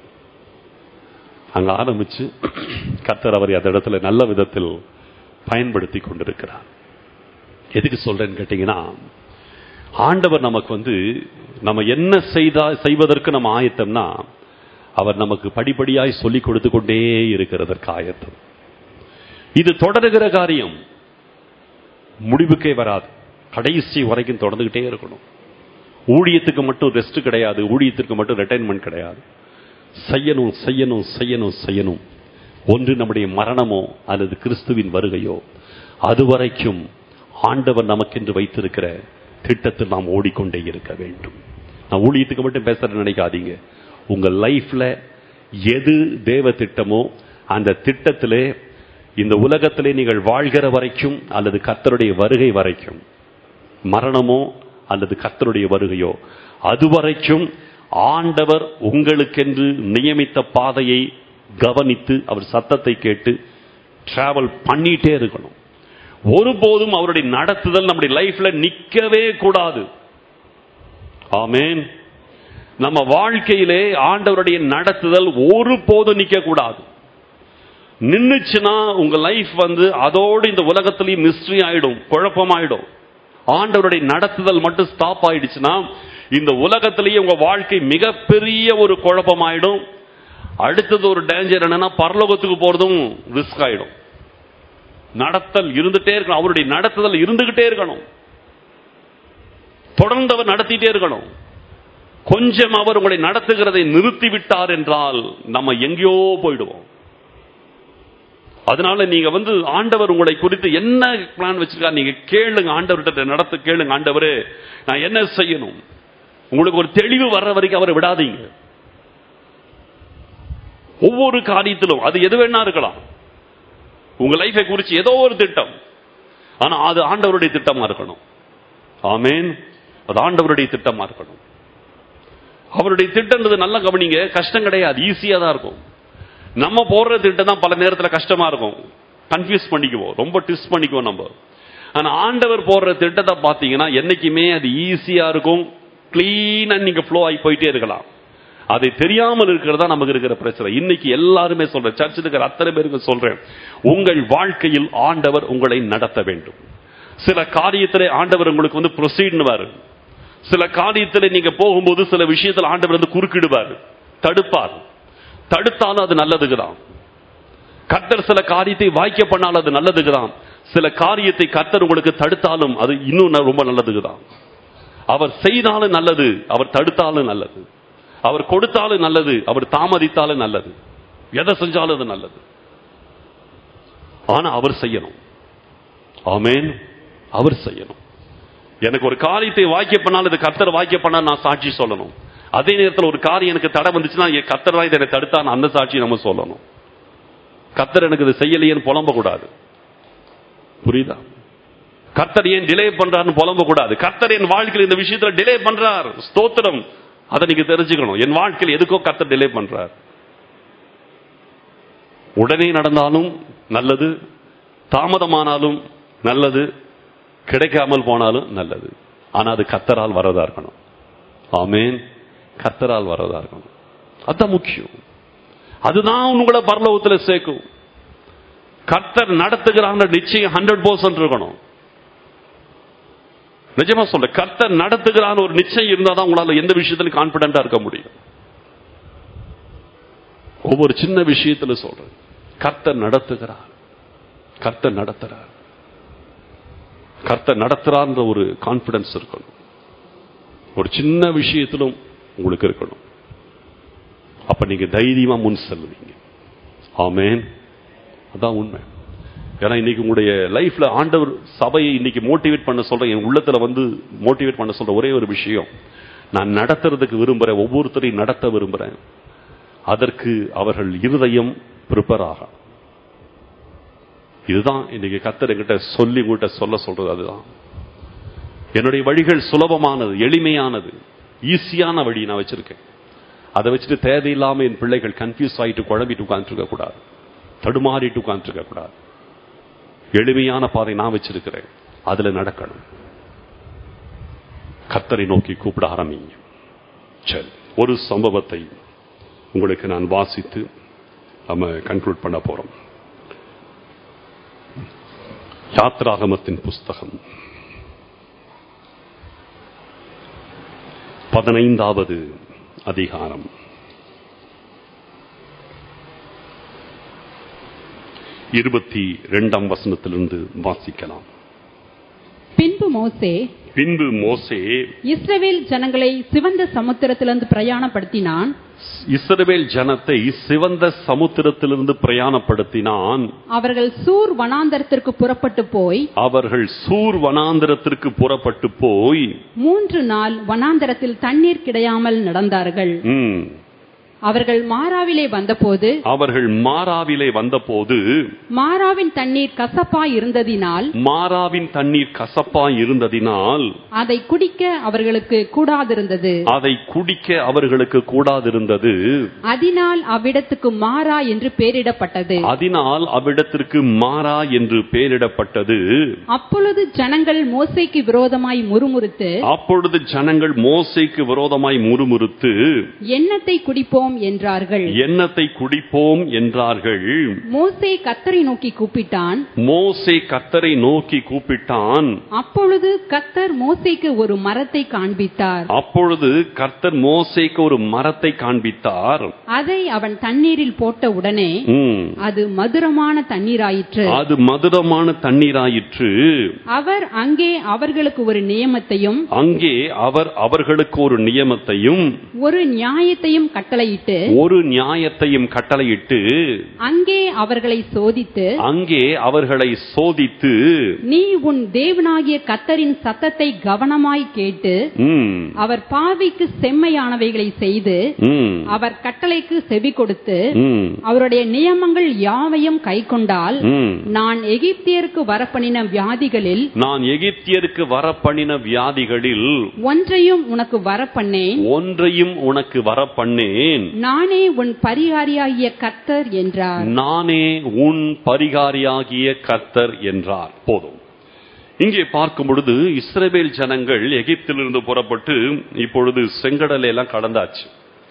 அங்க ஆரம்பிச்சு கர்த்தர் அவரை அந்த இடத்துல நல்ல விதத்தில் பயன்படுத்தி கொண்டிருக்கிறார் எதுக்கு சொல்றேன்னு கேட்டீங்கன்னா ஆண்டவர் நமக்கு வந்து நம்ம என்ன செய்தா செய்வதற்கு நம்ம ஆயத்தம்னா அவர் நமக்கு படிப்படியாய் சொல்லிக் கொடுத்து கொண்டே இருக்கிறதற்கு ஆயத்தம் இது தொடருகிற காரியம் முடிவுக்கே வராது கடைசி வரைக்கும் தொடர்ந்துகிட்டே இருக்கணும் ஊழியத்துக்கு மட்டும் ரெஸ்ட் கிடையாது ஊழியத்திற்கு மட்டும் ரிட்டைன்மெண்ட் கிடையாது செய்யணும் செய்யணும் செய்யணும் செய்யணும் ஒன்று நம்முடைய மரணமோ அல்லது கிறிஸ்துவின் வருகையோ அதுவரைக்கும் ஆண்டவர் நமக்கென்று வைத்திருக்கிற திட்டத்தில் நாம் ஓடிக்கொண்டே இருக்க வேண்டும் நான் ஊழியத்துக்கு மட்டும் பேசுறேன்னு நினைக்காதீங்க உங்க லைஃப்ல எது தேவ திட்டமோ அந்த திட்டத்திலே இந்த உலகத்திலே நீங்கள் வாழ்கிற வரைக்கும் அல்லது கர்த்தருடைய வருகை வரைக்கும் மரணமோ அல்லது கர்த்தருடைய வருகையோ அதுவரைக்கும் ஆண்டவர் உங்களுக்கென்று நியமித்த பாதையை கவனித்து அவர் சத்தத்தை கேட்டு டிராவல் பண்ணிட்டே இருக்கணும் ஒருபோதும் அவருடைய நடத்துதல் நம்முடைய லைஃப்ல நிக்கவே கூடாது ஆமென் நம்ம வாழ்க்கையிலே ஆண்டவருடைய நடத்துதல் ஒருபோதும் நிக்க கூடாது நின்னுச்சுன்னா உங்க லைஃப் வந்து அதோடு இந்த உலகத்திலேயும் மிஸ்ட்ரி ஆயிடும் குழப்பமாயிடும் ஆண்டவருடைய நடத்துதல் மட்டும் ஸ்டாப் ஆயிடுச்சுன்னா இந்த உலகத்திலேயே உங்க வாழ்க்கை மிகப்பெரிய ஒரு குழப்பமாயிடும் அடுத்தது ஒரு டேஞ்சர் என்னன்னா பரலோகத்துக்கு போறதும் ரிஸ்க் ஆயிடும் நடத்தல் இருந்துட்டே இருக்கணும் அவருடைய நடத்துதல் இருந்துகிட்டே இருக்கணும் தொடர்ந்து அவர் நடத்திட்டே இருக்கணும் கொஞ்சம் அவர் உங்களை நடத்துகிறதை நிறுத்தி விட்டார் என்றால் நம்ம எங்கேயோ போயிடுவோம் அதனால நீங்க வந்து ஆண்டவர் உங்களை குறித்து என்ன பிளான் வச்சிருக்காரு நீங்க கேளுங்க ஆண்டவர்கிட்ட நடத்த கேளுங்க ஆண்டவரே நான் என்ன செய்யணும் உங்களுக்கு ஒரு தெளிவு வர்ற வரைக்கும் அவரை விடாதீங்க ஒவ்வொரு காரியத்திலும் அது எது வேணா இருக்கலாம் உங்க லைஃபை குறித்து ஏதோ ஒரு திட்டம் ஆனா அது ஆண்டவருடைய திட்டமா இருக்கணும் ஆமேன் அது ஆண்டவருடைய திட்டமா இருக்கணும் அவருடைய திட்டம்ன்றது நல்லா கவனிங்க கஷ்டம் கிடையாது ஈஸியா தான் இருக்கும் நம்ம போடுற திட்டம் தான் பல நேரத்துல கஷ்டமா இருக்கும் கன்ஃபியூஸ் பண்ணிக்குவோம் ரொம்ப டிஸ்ட் பண்ணிக்குவோம் நம்ம ஆனா ஆண்டவர் போடுற திட்டத்தை பாத்தீங்கன்னா என்னைக்குமே அது ஈஸியா இருக்கும் கிளீனா நீங்க ஃப்ளோ ஆகி போயிட்டே இருக்கலாம் அதை தெரியாமல் இருக்கிறதா நமக்கு இருக்கிற பிரச்சனை இன்னைக்கு எல்லாருமே சொல்றேன் சர்ச்சில் இருக்கிற அத்தனை பேருக்கு சொல்றேன் உங்கள் வாழ்க்கையில் ஆண்டவர் உங்களை நடத்த வேண்டும் சில காரியத்திலே ஆண்டவர் உங்களுக்கு வந்து ப்ரொசீட்னுவாரு சில காரியத்தில் நீங்க போகும்போது சில விஷயத்தில் ஆண்டவர் வந்து குறுக்கிடுவார் தடுப்பார் தடுத்தாலும் அது நல்லதுக்குதான் கர்த்தர் சில காரியத்தை வாய்க்க பண்ணாலும் அது நல்லதுக்குதான் சில காரியத்தை கர்த்தர் உங்களுக்கு தடுத்தாலும் அது இன்னும் ரொம்ப நல்லதுக்குதான் அவர் செய்தாலும் நல்லது அவர் தடுத்தாலும் நல்லது அவர் கொடுத்தாலும் நல்லது அவர் தாமதித்தாலும் நல்லது எதை செஞ்சாலும் அது நல்லது ஆனா அவர் செய்யணும் ஆமேன் அவர் செய்யணும் எனக்கு ஒரு காரியத்தை வாக்கிய பண்ணாலும் இது கர்த்தர் வாக்கிய பண்ணா நான் சாட்சி சொல்லணும் அதே நேரத்தில் ஒரு காரியம் எனக்கு தடை வந்துச்சுன்னா என் கர்த்தர் தான் இதை தடுத்தா அந்த சாட்சி நம்ம சொல்லணும் கர்த்தர் எனக்கு இது செய்யலையேன்னு புலம்ப கூடாது புரியுதா கர்த்தர் ஏன் டிலே பண்றாருன்னு புலம்ப கூடாது கர்த்தர் என் வாழ்க்கையில் இந்த விஷயத்துல டிலே பண்றார் ஸ்தோத்திரம் அதை நீங்க தெரிஞ்சுக்கணும் என் வாழ்க்கையில் எதுக்கோ கர்த்தர் டிலே பண்றார் உடனே நடந்தாலும் நல்லது தாமதமானாலும் நல்லது கிடைக்காமல் போனாலும் நல்லது ஆனா அது கத்தரால் வரதா இருக்கணும் ஆமேன் கத்தரால் வரதா இருக்கணும் அதுதான் முக்கியம் அதுதான் உங்களை பரலோகத்தில் சேர்க்கும் கர்த்தர் நடத்துகிறாங்க நிச்சயம் ஹண்ட்ரட் பர்சன்ட் இருக்கணும் நிஜமா சொல்ற கர்த்தர் நடத்துகிறான்னு ஒரு நிச்சயம் இருந்தாதான் உங்களால எந்த விஷயத்திலும் கான்பிடண்டா இருக்க முடியும் ஒவ்வொரு சின்ன விஷயத்துல சொல்றேன் கர்த்தர் நடத்துகிறார் கர்த்தர் நடத்துறார் கர்த்தர் நடத்துறான்ற ஒரு கான்பிடன்ஸ் இருக்கணும் ஒரு சின்ன விஷயத்திலும் உங்களுக்கு இருக்கணும் அப்ப நீங்க தைரியமா முன் செல்வீங்க ஆமேன் அதான் உண்மை ஏன்னா இன்னைக்கு உங்களுடைய லைஃப்ல ஆண்டவர் சபையை இன்னைக்கு மோட்டிவேட் பண்ண சொல்ற என் உள்ளத்துல வந்து மோட்டிவேட் பண்ண சொல்ற ஒரே ஒரு விஷயம் நான் நடத்துறதுக்கு விரும்புறேன் ஒவ்வொருத்தரையும் நடத்த விரும்புறேன் அதற்கு அவர்கள் இருதயம் ப்ரிப்பேர் ஆக இதுதான் இன்னைக்கு கத்தர் என்கிட்ட சொல்லி உங்கள்கிட்ட சொல்ல சொல்றது அதுதான் என்னுடைய வழிகள் சுலபமானது எளிமையானது ஈஸியான வழி நான் வச்சிருக்கேன் அதை வச்சுட்டு தேவையில்லாம என் பிள்ளைகள் கன்ஃபியூஸ் ஆயிட்டு குழம்பிட்டு உட்கார்ந்துருக்க கூடாது தடுமாறிட்டு உட்கார்ந்துருக்க கூடாது எளிமையான பாதை நான் வச்சிருக்கிறேன் அதுல நடக்கணும் கத்தரை நோக்கி கூப்பிட ஆரம்பிங்க சரி ஒரு சம்பவத்தை உங்களுக்கு நான் வாசித்து நம்ம கன்க்ளூட் பண்ண போறோம் யாத்ராகமத்தின் புஸ்தகம் பதினைந்தாவது அதிகாரம் இருபத்தி இரண்டாம் வசனத்திலிருந்து வாசிக்கலாம் பின்பு மோசே பின்பு மோசே இஸ்ரவேல் ஜனங்களை சிவந்த சமுத்திரத்திலிருந்து பிரயாணப்படுத்தினான் இஸ்ரவேல் ஜனத்தை சிவந்த சமுத்திரத்திலிருந்து பிரயாணப்படுத்தினான் அவர்கள் சூர் வனாந்தரத்திற்கு புறப்பட்டு போய் அவர்கள் சூர் வனாந்திரத்திற்கு புறப்பட்டு போய் மூன்று நாள் வனாந்தரத்தில் தண்ணீர் கிடையாமல் நடந்தார்கள் ம், அவர்கள் மாறாவிலே வந்தபோது அவர்கள் மாறாவிலே வந்தபோது மாறாவின் தண்ணீர் கசப்பாய் இருந்ததினால் மாறாவின் தண்ணீர் கசப்பாய் இருந்ததினால் அதை குடிக்க அவர்களுக்கு கூடாதிருந்தது அதை குடிக்க அவர்களுக்கு கூடாதிருந்தது அதனால் அவ்விடத்துக்கு மாறா என்று பெயரிடப்பட்டது அதனால் அவ்விடத்திற்கு மாறா என்று பெயரிடப்பட்டது அப்பொழுது ஜனங்கள் மோசேக்கு விரோதமாய் முறுமுறுத்து அப்பொழுது ஜனங்கள் மோசைக்கு விரோதமாய் முறுமுறுத்து எண்ணத்தை குடிப்போம் என்றார்கள் எண்ணத்தை குடிப்போம் என்றார்கள் மோசே கத்தரை நோக்கி கூப்பிட்டான் மோசே கத்தரை நோக்கி கூப்பிட்டான் அப்பொழுது கத்தர் மோசேக்கு ஒரு மரத்தை காண்பித்தார் அப்பொழுது கர்த்தர் மோசேக்கு ஒரு மரத்தை காண்பித்தார் அதை அவன் தண்ணீரில் போட்ட உடனே ம். அது மதுரமான தண்ணீராயிற்று அது மதுரமான தண்ணீராயிற்று அவர் அங்கே அவர்களுக்கு ஒரு நியமத்தையும் அங்கே அவர் அவர்களுக்கு ஒரு நியமத்தையும் ஒரு நியாயத்தையும் கட்டளையிட்டு ஒரு நியாயத்தையும் கட்டளையிட்டு அங்கே அவர்களை சோதித்து அங்கே அவர்களை சோதித்து நீ உன் தேவனாகிய கத்தரின் சத்தத்தை கவனமாய் கேட்டு ம், அவர் பார்வைக்கு செம்மையானவைகளை செய்து ம், அவர் கட்டளைக்கு செவி கொடுத்து ம், அவருடைய நியமங்கள் யாவையும் கைக்கொண்டால் ம். நான் எகிப்தியருக்கு வரப்பண்ணின வியாதிகளில் நான் எகிப்தியருக்கு வரப்பண்ணின வியாதிகளில் ஒன்றையும் உனக்கு வரப்பண்ணேன் ஒன்றையும் உனக்கு வரப்பண்ணேன் நானே உன் பரிகாரியாகிய கர்த்தர் என்றார் நானே உன் பரிகாரியாகிய கர்த்தர் என்றார் போதும் இங்கே பார்க்கும் பொழுது இஸ்ரவேல் ஜனங்கள் எகிப்திலிருந்து புறப்பட்டு இப்பொழுது செங்கடலை எல்லாம் கடந்தாச்சு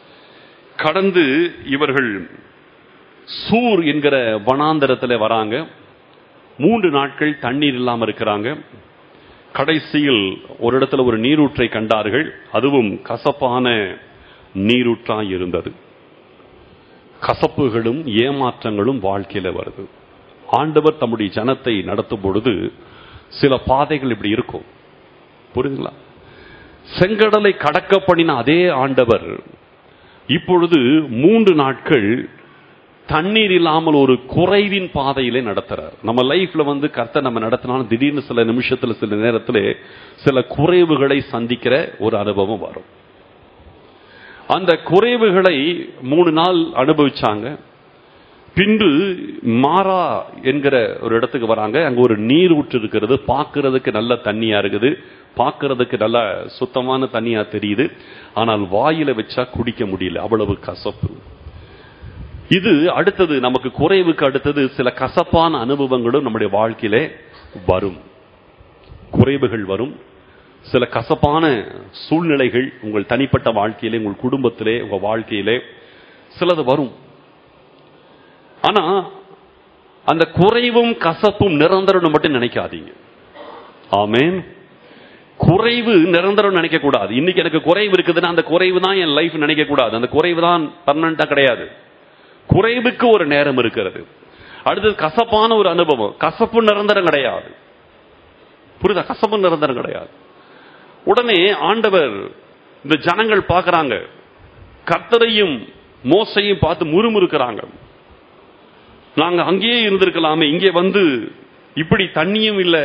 கடந்து இவர்கள் சூர் என்கிற வனாந்தரத்தில் வராங்க மூன்று நாட்கள் தண்ணீர் இல்லாம இருக்கிறாங்க கடைசியில் ஒரு இடத்துல ஒரு நீரூற்றை கண்டார்கள் அதுவும் கசப்பான நீரூற்றாய் இருந்தது கசப்புகளும் ஏமாற்றங்களும் வாழ்க்கையில வருது ஆண்டவர் தம்முடைய ஜனத்தை நடத்தும் பொழுது சில பாதைகள் இப்படி இருக்கும் புரியுதுங்களா செங்கடலை கடக்க பண்ணின அதே ஆண்டவர் இப்பொழுது மூன்று நாட்கள் தண்ணீர் இல்லாமல் ஒரு குறைவின் பாதையிலே நடத்துறார் நம்ம லைஃப்ல வந்து கர்த்தர் நம்ம நடத்தினாலும் திடீர்னு சில நிமிஷத்துல சில நேரத்துல சில குறைவுகளை சந்திக்கிற ஒரு அனுபவம் வரும் அந்த குறைவுகளை மூணு நாள் அனுபவிச்சாங்க பின்பு மாறா என்கிற ஒரு இடத்துக்கு வராங்க அங்க ஒரு நீர் ஊற்று இருக்கிறது பார்க்கிறதுக்கு நல்ல தண்ணியா இருக்குது பார்க்கிறதுக்கு நல்ல சுத்தமான தண்ணியா தெரியுது ஆனால் வாயில வச்சா குடிக்க முடியல அவ்வளவு கசப்பு இது அடுத்தது நமக்கு குறைவுக்கு அடுத்தது சில கசப்பான அனுபவங்களும் நம்முடைய வாழ்க்கையிலே வரும் குறைவுகள் வரும் சில கசப்பான சூழ்நிலைகள் உங்கள் தனிப்பட்ட வாழ்க்கையிலே உங்கள் குடும்பத்திலே உங்க வாழ்க்கையிலே சிலது வரும் ஆனா அந்த குறைவும் கசப்பும் நிரந்தரம் மட்டும் நினைக்காதீங்க ஆமென் குறைவு நிரந்தரம் நினைக்க கூடாது இன்னைக்கு எனக்கு குறைவு இருக்குதுன்னா அந்த குறைவு தான் என் லைஃப் நினைக்க கூடாது அந்த குறைவு தான் பர்மனண்டா கிடையாது குறைவுக்கு ஒரு நேரம் இருக்கிறது அடுத்தது கசப்பான ஒரு அனுபவம் கசப்பு நிரந்தரம் கிடையாது புரியுதா கசப்பு நிரந்தரம் கிடையாது உடனே ஆண்டவர் இந்த ஜனங்கள் பார்க்கறாங்க கர்த்தரையும் மோசையும் பார்த்து முறுமுறுக்கிறாங்க நாங்க அங்கேயே இருந்திருக்கலாமே இங்கே வந்து இப்படி தண்ணியும் இல்ல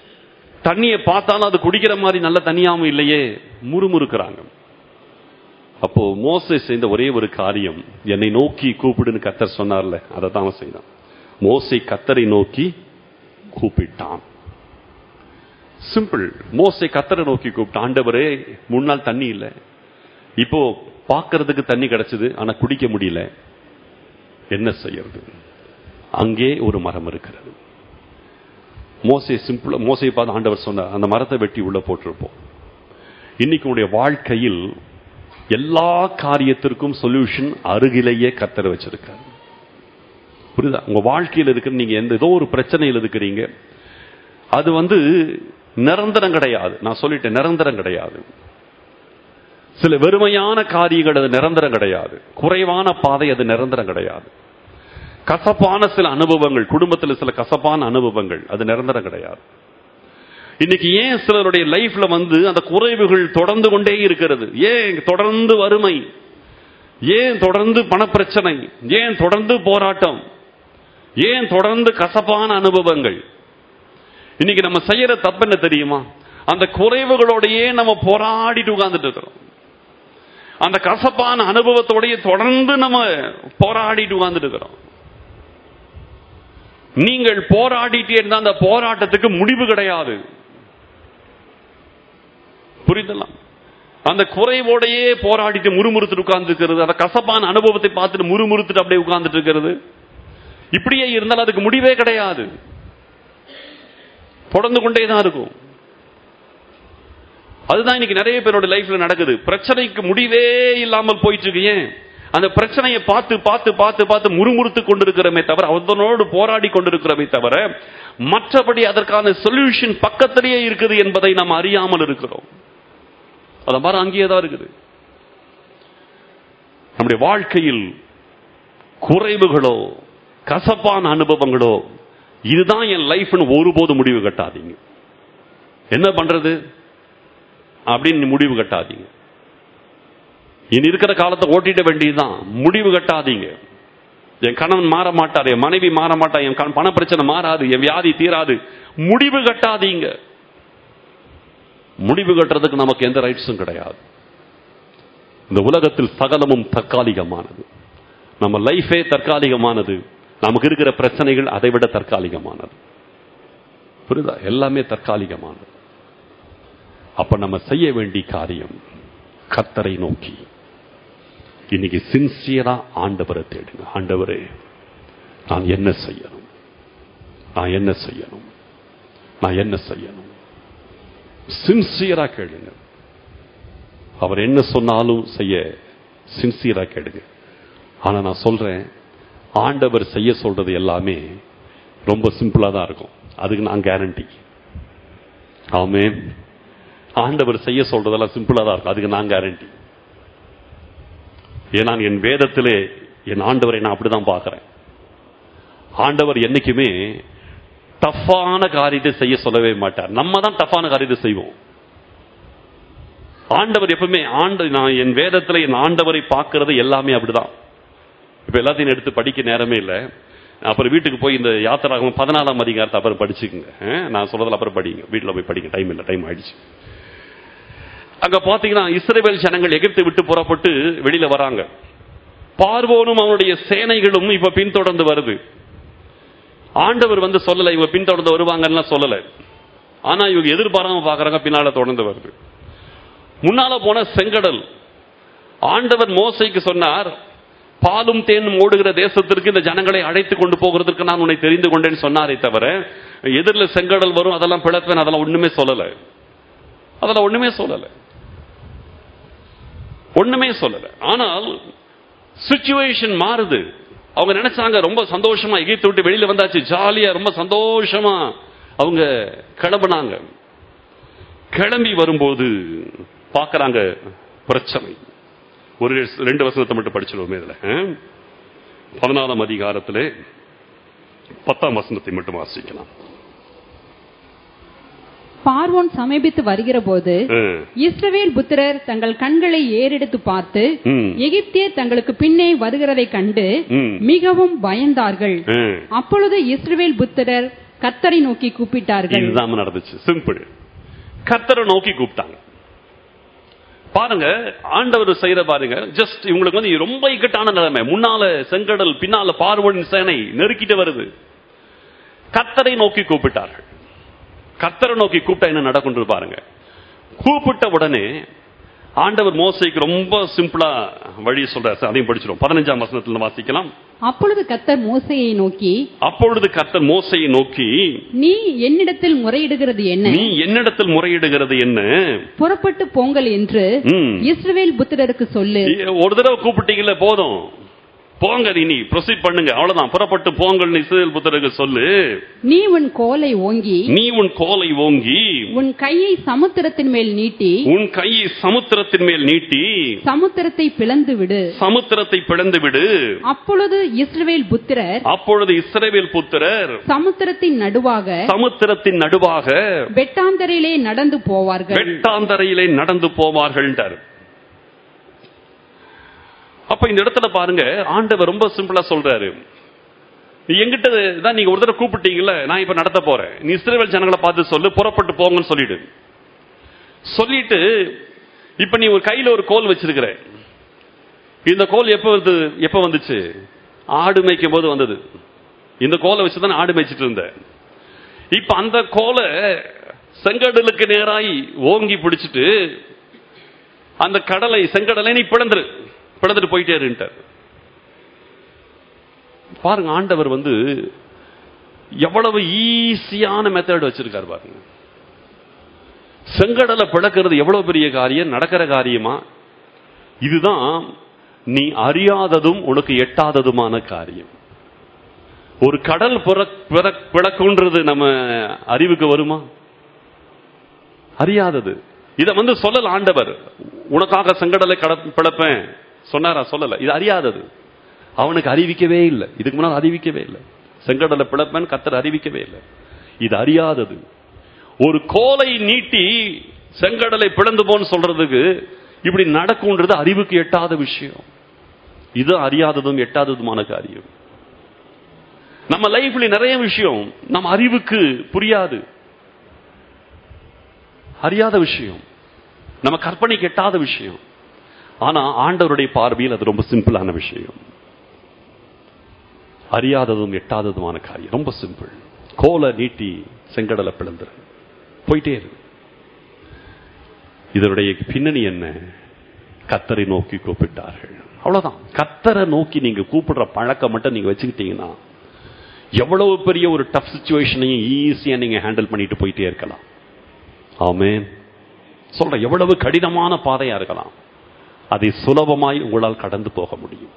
தண்ணியை பார்த்தாலும் அது குடிக்கிற மாதிரி நல்ல தண்ணியாவும் இல்லையே முறுமுறுக்கிறாங்க அப்போ மோசே செய்த ஒரே ஒரு காரியம் என்னை நோக்கி கூப்பிடுன்னு கத்தர் சொன்னார்ல அதை தான் அவன் செய்தான் மோசை கத்தரை நோக்கி கூப்பிட்டான் சிம்பிள் மோசை கத்தரை நோக்கி கூப்பிட்டான் ஆண்டவரே முன்னால் தண்ணி இல்லை இப்போ பார்க்கிறதுக்கு தண்ணி கிடைச்சது ஆனா குடிக்க முடியல என்ன செய்யறது அங்கே ஒரு மரம் இருக்கிறது மோசை சிம்பிளா மோசையை பார்த்து ஆண்டவர் சொன்னார் அந்த மரத்தை வெட்டி உள்ள போட்டிருப்போம் இன்னைக்கு உடைய வாழ்க்கையில் எல்லா காரியத்திற்கும் சொல்யூஷன் அருகிலேயே கத்தர் வச்சிருக்காரு புரியுதா உங்க வாழ்க்கையில் இருக்கிற நீங்க எந்த ஏதோ ஒரு பிரச்சனையில் இருக்கிறீங்க அது வந்து நிரந்தரம் கிடையாது நான் சொல்லிட்டேன் நிரந்தரம் கிடையாது சில வெறுமையான காரியங்கள் அது நிரந்தரம் கிடையாது குறைவான பாதை அது நிரந்தரம் கிடையாது கசப்பான சில அனுபவங்கள் குடும்பத்தில் சில கசப்பான அனுபவங்கள் அது நிரந்தரம் கிடையாது இன்னைக்கு ஏன் சிலருடைய லைஃப்ல வந்து அந்த குறைவுகள் தொடர்ந்து கொண்டே இருக்கிறது ஏன் தொடர்ந்து வறுமை ஏன் தொடர்ந்து பணப்பிரச்சனை ஏன் தொடர்ந்து போராட்டம் ஏன் தொடர்ந்து கசப்பான அனுபவங்கள் இன்னைக்கு நம்ம செய்யற தப்பு என்ன தெரியுமா அந்த குறைவுகளோடையே நம்ம போராடிட்டு உட்கார்ந்துட்டு இருக்கிறோம் அந்த கசப்பான அனுபவத்தோடய தொடர்ந்து நம்ம போராடிட்டு உட்கார்ந்துட்டு இருக்கிறோம் நீங்கள் போராடிட்டே இருந்தா அந்த போராட்டத்துக்கு முடிவு கிடையாது புரிதலாம் அந்த குறைவோடையே போராடிட்டு முறுமுறுத்துட்டு உட்கார்ந்து இருக்கிறது அந்த கசப்பான அனுபவத்தை பார்த்துட்டு முறுமுறுத்துட்டு அப்படியே உட்கார்ந்துட்டு இருக்கிறது இப்படியே இருந்தால் அதுக்கு முடிவே கிடையாது தொடர்ந்து கொண்டே தான் இருக்கும் அதுதான் இன்னைக்கு நிறைய பேரோட லைஃப்ல நடக்குது பிரச்சனைக்கு முடிவே இல்லாமல் போயிட்டு இருக்கு ஏன் அந்த பிரச்சனையை பார்த்து பார்த்து பார்த்து பார்த்து முறுமுறுத்து கொண்டிருக்கிறோமே தவிர அதனோடு போராடி கொண்டிருக்கிறோமே தவிர மற்றபடி அதற்கான சொல்யூஷன் பக்கத்திலேயே இருக்குது என்பதை நாம் அறியாமல் இருக்கிறோம் அத மாதிரி அங்கேயே தான் இருக்குது நம்முடைய வாழ்க்கையில் குறைவுகளோ கசப்பான அனுபவங்களோ இதுதான் என் லைஃப்னு ஒருபோது முடிவு கட்டாதீங்க என்ன பண்றது அப்படின்னு முடிவு கட்டாதீங்க இனி இருக்கிற காலத்தை ஓட்டிட வேண்டியதுதான் முடிவு கட்டாதீங்க என் கணவன் மாற மாட்டார் என் மனைவி மாற மாட்டா என் கண- பண பிரச்சனை மாறாது என் வியாதி தீராது முடிவு கட்டாதீங்க முடிவு கட்டுறதுக்கு நமக்கு எந்த ரைட்ஸும் கிடையாது இந்த உலகத்தில் சகலமும் தற்காலிகமானது நம்ம லைஃபே தற்காலிகமானது நமக்கு இருக்கிற பிரச்சனைகள் அதை விட தற்காலிகமானது புரியுதா எல்லாமே தற்காலிகமானது அப்ப நம்ம செய்ய வேண்டிய காரியம் கத்தரை நோக்கி இன்னைக்கு சின்சியரா ஆண்டவரை தேடுங்க ஆண்டவரே நான் என்ன செய்யணும் நான் என்ன செய்யணும் நான் என்ன செய்யணும் சின்சியரா கேளுங்க அவர் என்ன சொன்னாலும் செய்ய சின்சியரா கேளுங்க ஆனா நான் சொல்றேன் ஆண்டவர் செய்ய சொல்றது எல்லாமே ரொம்ப சிம்பிளா தான் இருக்கும் அதுக்கு நான் கேரண்டி ஆமென் ஆண்டவர் செய்ய சொல்றதெல்லாம் சிம்பிளா தான் இருக்கும் அதுக்கு நான் கேரண்டி ஏன்னா என் வேதத்திலே என் ஆண்டவரை நான் அப்படிதான் பார்க்கிறேன் ஆண்டவர் என்னைக்குமே டஃப்பான காரியத்தை செய்ய சொல்லவே மாட்டார் நம்ம தான் டஃப்பான காரியத்தை செய்வோம் ஆண்டவர் எப்பவுமே ஆண்டு நான் என் வேதத்துல என் ஆண்டவரை பார்க்கிறது எல்லாமே அப்படிதான் இப்ப எல்லாத்தையும் எடுத்து படிக்க நேரமே இல்லை அப்புறம் வீட்டுக்கு போய் இந்த யாத்திராகம் பதினாலாம் அதிகாரத்தை அப்புறம் படிச்சுக்குங்க அஹ், நான் சொல்றதுல அப்புறம் படிங்க வீட்டுல போய் படிங்க டைம் இல்லை டைம் ஆயிடுச்சு அங்க பாத்தீங்கன்னா இஸ்ரேல் ஜனங்கள் எகிப்தை விட்டு புறப்பட்டு வெளியில வராங்க பார்வோனும் அவனுடைய சேனைகளும் இப்ப பின்தொடர்ந்து வருது ஆண்டவர் வந்து சொல்லல இவங்க பின்தொடர்ந்து வருவாங்கன்னு சொல்லல ஆனா இவங்க எதிர்பாராம பாக்குறாங்க பின்னால தொடர்ந்து வருது முன்னால போன செங்கடல் ஆண்டவர் மோசைக்கு சொன்னார் பாலும் தேனும் ஓடுகிற தேசத்திற்கு இந்த ஜனங்களை அழைத்து கொண்டு போகிறதுக்கு நான் உன்னை தெரிந்து கொண்டேன்னு சொன்னாரே தவிர எதிரில் செங்கடல் வரும் அதெல்லாம் பிளப்பேன் அதெல்லாம் ஒண்ணுமே சொல்லல அதெல்லாம் ஒண்ணுமே சொல்லல ஒண்ணுமே சொல்லல ஆனால் சுச்சுவேஷன் மாறுது அவங்க நினைச்சாங்க ரொம்ப சந்தோஷமா எகிப்து விட்டு வெளியில வந்தாச்சு ஜாலியா ரொம்ப சந்தோஷமா அவங்க கிளம்புனாங்க கிளம்பி வரும்போது பார்க்கறாங்க பிரச்சனை ஒரு ரெண்டு வசனத்தை மட்டும் படிச்சிடுவோமே இதுல அஹ்? பதினாலாம் அதிகாரத்திலே பத்தாம் வசனத்தை மட்டும் வாசிக்கலாம் பார்வோன் சமீபித்து வருகிற போது அஹ். இஸ்ரவேல் புத்திரர் தங்கள் கண்களை ஏறெடுத்து பார்த்து ம். எகிப்தியர் தங்களுக்கு பின்னே வருகிறதை கண்டு ம். மிகவும் பயந்தார்கள் அஹ். அப்பொழுது இஸ்ரவேல் புத்திரர் கத்தரை நோக்கி கூப்பிட்டார்கள் இதுதான் நடந்துச்சு சிம்பிள் கத்தரை நோக்கி கூப்பிட்டாங்க பாருங்க ஆண்டவர் செய்யற பாருங்க ஜஸ்ட் இவங்களுக்கு வந்து ரொம்ப இக்கட்டான நிலைமை முன்னால செங்கடல் பின்னால பார்வனின் சேனை நெருக்கிட்டு வருது கத்தரை நோக்கி கூப்பிட்டார்கள் கத்தரை நோக்கி கூப்பிட்டா என்ன நடக்கும் பாருங்க கூப்பிட்ட உடனே ஆண்டவர் மோசைக்கு ரொம்ப சிம்பிளா வழி சொல்றாரு அதையும் படிச்சிடும் பதினஞ்சாம் வசனத்துல வாசிக்கலாம் அப்பொழுது கத்தர் மோசையை நோக்கி அப்பொழுது கர்த்தர் மோசையை நோக்கி நீ என்னிடத்தில் முறையிடுகிறது என்ன நீ என்னிடத்தில் முறையிடுகிறது என்ன புறப்பட்டு போங்கள் என்று ம். இஸ்ரவேல் புத்திரருக்கு சொல்லு ஒரு தடவை கூப்பிட்டீங்கல்ல போதும் போங்க இனி ப்ரொசீட் பண்ணுங்க அவ்வளவுதான் புறப்பட்டு போங்கள் இஸ்ரேல் புத்தருக்கு சொல்லு நீ உன் கோலை ஓங்கி நீ உன் கோலை ஓங்கி உன் கையை சமுத்திரத்தின் மேல் நீட்டி உன் கையை சமுத்திரத்தின் மேல் நீட்டி சமுத்திரத்தை பிளந்து விடு சமுத்திரத்தை பிளந்து விடு அப்பொழுது இஸ்ரவேல் புத்திரர் அப்பொழுது இஸ்ரவேல் புத்திரர் சமுத்திரத்தின் நடுவாக சமுத்திரத்தின் நடுவாக வெட்டாந்தரையிலே நடந்து போவார்கள் வெட்டாந்தரையிலே நடந்து போவார்கள் அப்ப இந்த இடத்துல பாருங்க ஆண்டவர் ரொம்ப சிம்பிளா சொல்றாரு நீ எங்கிட்ட தான் நீங்க ஒரு தடவை கூப்பிட்டீங்கல்ல நான் இப்ப நடத்த போறேன் நீ இஸ்ரேல் ஜனங்களை பார்த்து சொல்லு புறப்பட்டு போங்கன்னு சொல்லிடு சொல்லிட்டு இப்ப நீ ஒரு கையில ஒரு கோல் வச்சிருக்கிற இந்த கோல் எப்ப வந்து எப்ப வந்துச்சு ஆடு மேய்க்கும் போது வந்தது இந்த கோலை வச்சு தான் ஆடு மேய்ச்சிட்டு இருந்த இப்ப அந்த கோலை செங்கடலுக்கு நேராய் ஓங்கி பிடிச்சிட்டு அந்த கடலை செங்கடலை நீ பிளந்துரு பிளந்துட்டு போயிட்டே இருன்ட்டார் பாருங்க ஆண்டவர் வந்து எவ்வளவு ஈஸியான மெத்தட் வச்சிருக்காரு பாருங்க செங்கடலை பிளக்கிறது எவ்வளவு பெரிய காரியம் நடக்கிற காரியமா இதுதான் நீ அறியாததும் உனக்கு எட்டாததுமான காரியம் ஒரு கடல் பிற- பிற- பிளக்குன்றது நம்ம அறிவுக்கு வருமா அறியாதது இத வந்து சொல்லல ஆண்டவர் உனக்காக செங்கடலை கட பிளப்பேன் சொன்னாரா சொல்லல இது அறியாதது அவனுக்கு அறிவிக்கவே இல்லை இதுக்கு முன்னால் அறிவிக்கவே இல்லை செங்கடலை பிளப்பேன் கத்தர் அறிவிக்கவே இல்லை இது அறியாதது ஒரு கோலை நீட்டி செங்கடலை பிளந்து போன்னு சொல்றதுக்கு இப்படி நடக்கும்ன்றது அறிவுக்கு எட்டாத விஷயம் இது அறியாததும் எட்டாததுமான காரியம் நம்ம லைஃப்ல நிறைய விஷயம் நம்ம அறிவுக்கு புரியாது அறியாத விஷயம் நம்ம கற்பனைக்கு எட்டாத விஷயம் ஆனா ஆண்டவருடைய பார்வையில் அது ரொம்ப சிம்பிளான விஷயம் அறியாததும் எட்டாததுமான காரியம் ரொம்ப சிம்பிள் கோலை நீட்டி செங்கடலை பிளந்துரு போயிட்டே இரு இதனுடைய பின்னணி என்ன கத்தரை நோக்கி கூப்பிட்டார்கள் அவ்வளவுதான் கத்தரை நோக்கி நீங்க கூப்பிடுற பழக்கம் மட்டும் நீங்க வச்சுக்கிட்டீங்கன்னா எவ்வளவு பெரிய ஒரு டஃப் சுச்சுவேஷனையும் ஈஸியா நீங்க ஹேண்டில் பண்ணிட்டு போயிட்டே இருக்கலாம் ஆமென் சொல்ற எவ்வளவு கடினமான பாதையா இருக்கலாம் அதை சுலபமாய் உங்களால் கடந்து போக முடியும்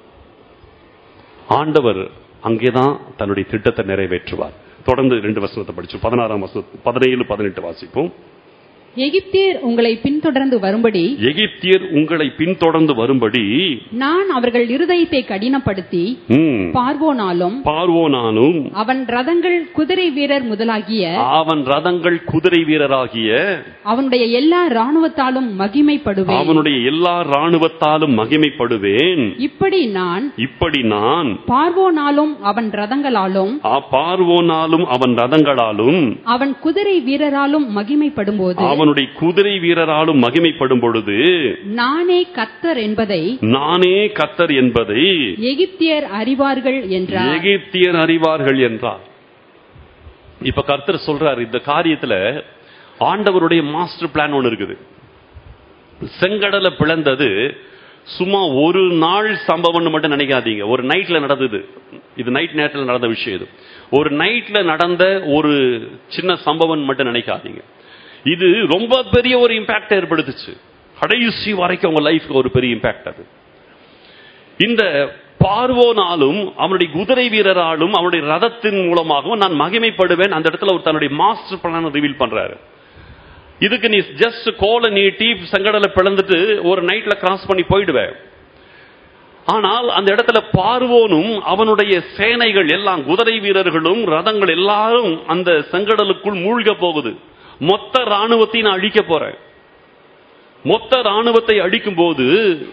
ஆண்டவர் அங்கேதான் தன்னுடைய திட்டத்தை நிறைவேற்றுவார் தொடர்ந்து ரெண்டு வசனத்தை படிச்சு பதினாறாம் வசனம் பதினேழு பதினெட்டு வாசிப்போம் எகிப்தியர் உங்களை பின்தொடர்ந்து வரும்படி எகிப்தியர் உங்களை பின்தொடர்ந்து வரும்படி நான் அவர்கள் இருதயத்தை கடினப்படுத்தி ம், பார்வோனாலும் பார்வோனானும் அவன் ரதங்கள் குதிரை வீரர் முதலாகிய அவன் ரதங்கள் குதிரை வீரராகிய அவனுடைய எல்லா இராணுவத்தாலும் மகிமைப்படுவேன் அவனுடைய எல்லா ராணுவத்தாலும் மகிமைப்படுவேன் இப்படி நான் இப்படி நான் பார்வோனாலும் அவன் ரதங்களாலும் ஆ பார்வோனாலும் அவன் ரதங்களாலும் அவன் குதிரை வீரராலும் மகிமைப்படும்போது அவனுடைய குதிரை வீரராலும் மகிமைப்படும் பொழுது நானே கத்தர் என்பதை நானே கத்தர் என்பதை எகிப்தியர் அறிவார்கள் என்றார் எகிப்தியர் அறிவார்கள் என்றார் இப்ப கர்த்தர் சொல்றார் இந்த காரியத்துல ஆண்டவருடைய மாஸ்டர் பிளான் ஒன்னு இருக்குது செங்கடலை பிளந்தது சும்மா ஒரு நாள் சம்பவம்னு மட்டும் நினைக்காதீங்க ஒரு நைட்ல நடந்தது இது நைட் நேரத்தில் நடந்த விஷயம் இது ஒரு நைட்ல நடந்த ஒரு சின்ன சம்பவம் மட்டும் நினைக்காதீங்க இது ரொம்ப பெரிய ஒரு இம்பாக்ட் ஏற்படுத்துச்சு கடைசி வரைக்கும் உங்க லைஃப்க்கு ஒரு பெரிய இம்பாக்ட் அது இந்த பார்வோனாலும் அவனுடைய குதிரை வீரராலும் அவனுடைய ரதத்தின் மூலமாகவும் நான் மகிமைப்படுவேன் அந்த இடத்துல ஒரு தன்னுடைய மாஸ்டர் பிளான் ரிவீல் பண்றாரு இதுக்கு நீ ஜஸ்ட் கோலை நீட்டி செங்கடலை பிளந்துட்டு ஒரு நைட்ல கிராஸ் பண்ணி போயிடுவேன் ஆனால் அந்த இடத்துல பார்வோனும் அவனுடைய சேனைகள் எல்லாம் குதிரை வீரர்களும் ரதங்கள் எல்லாரும் அந்த செங்கடலுக்குள் மூழ்க போகுது மொத்த ராணுவத்தை நான் அழிக்க போறேன் மொத்த ராணுவத்தை அழிக்கும் போது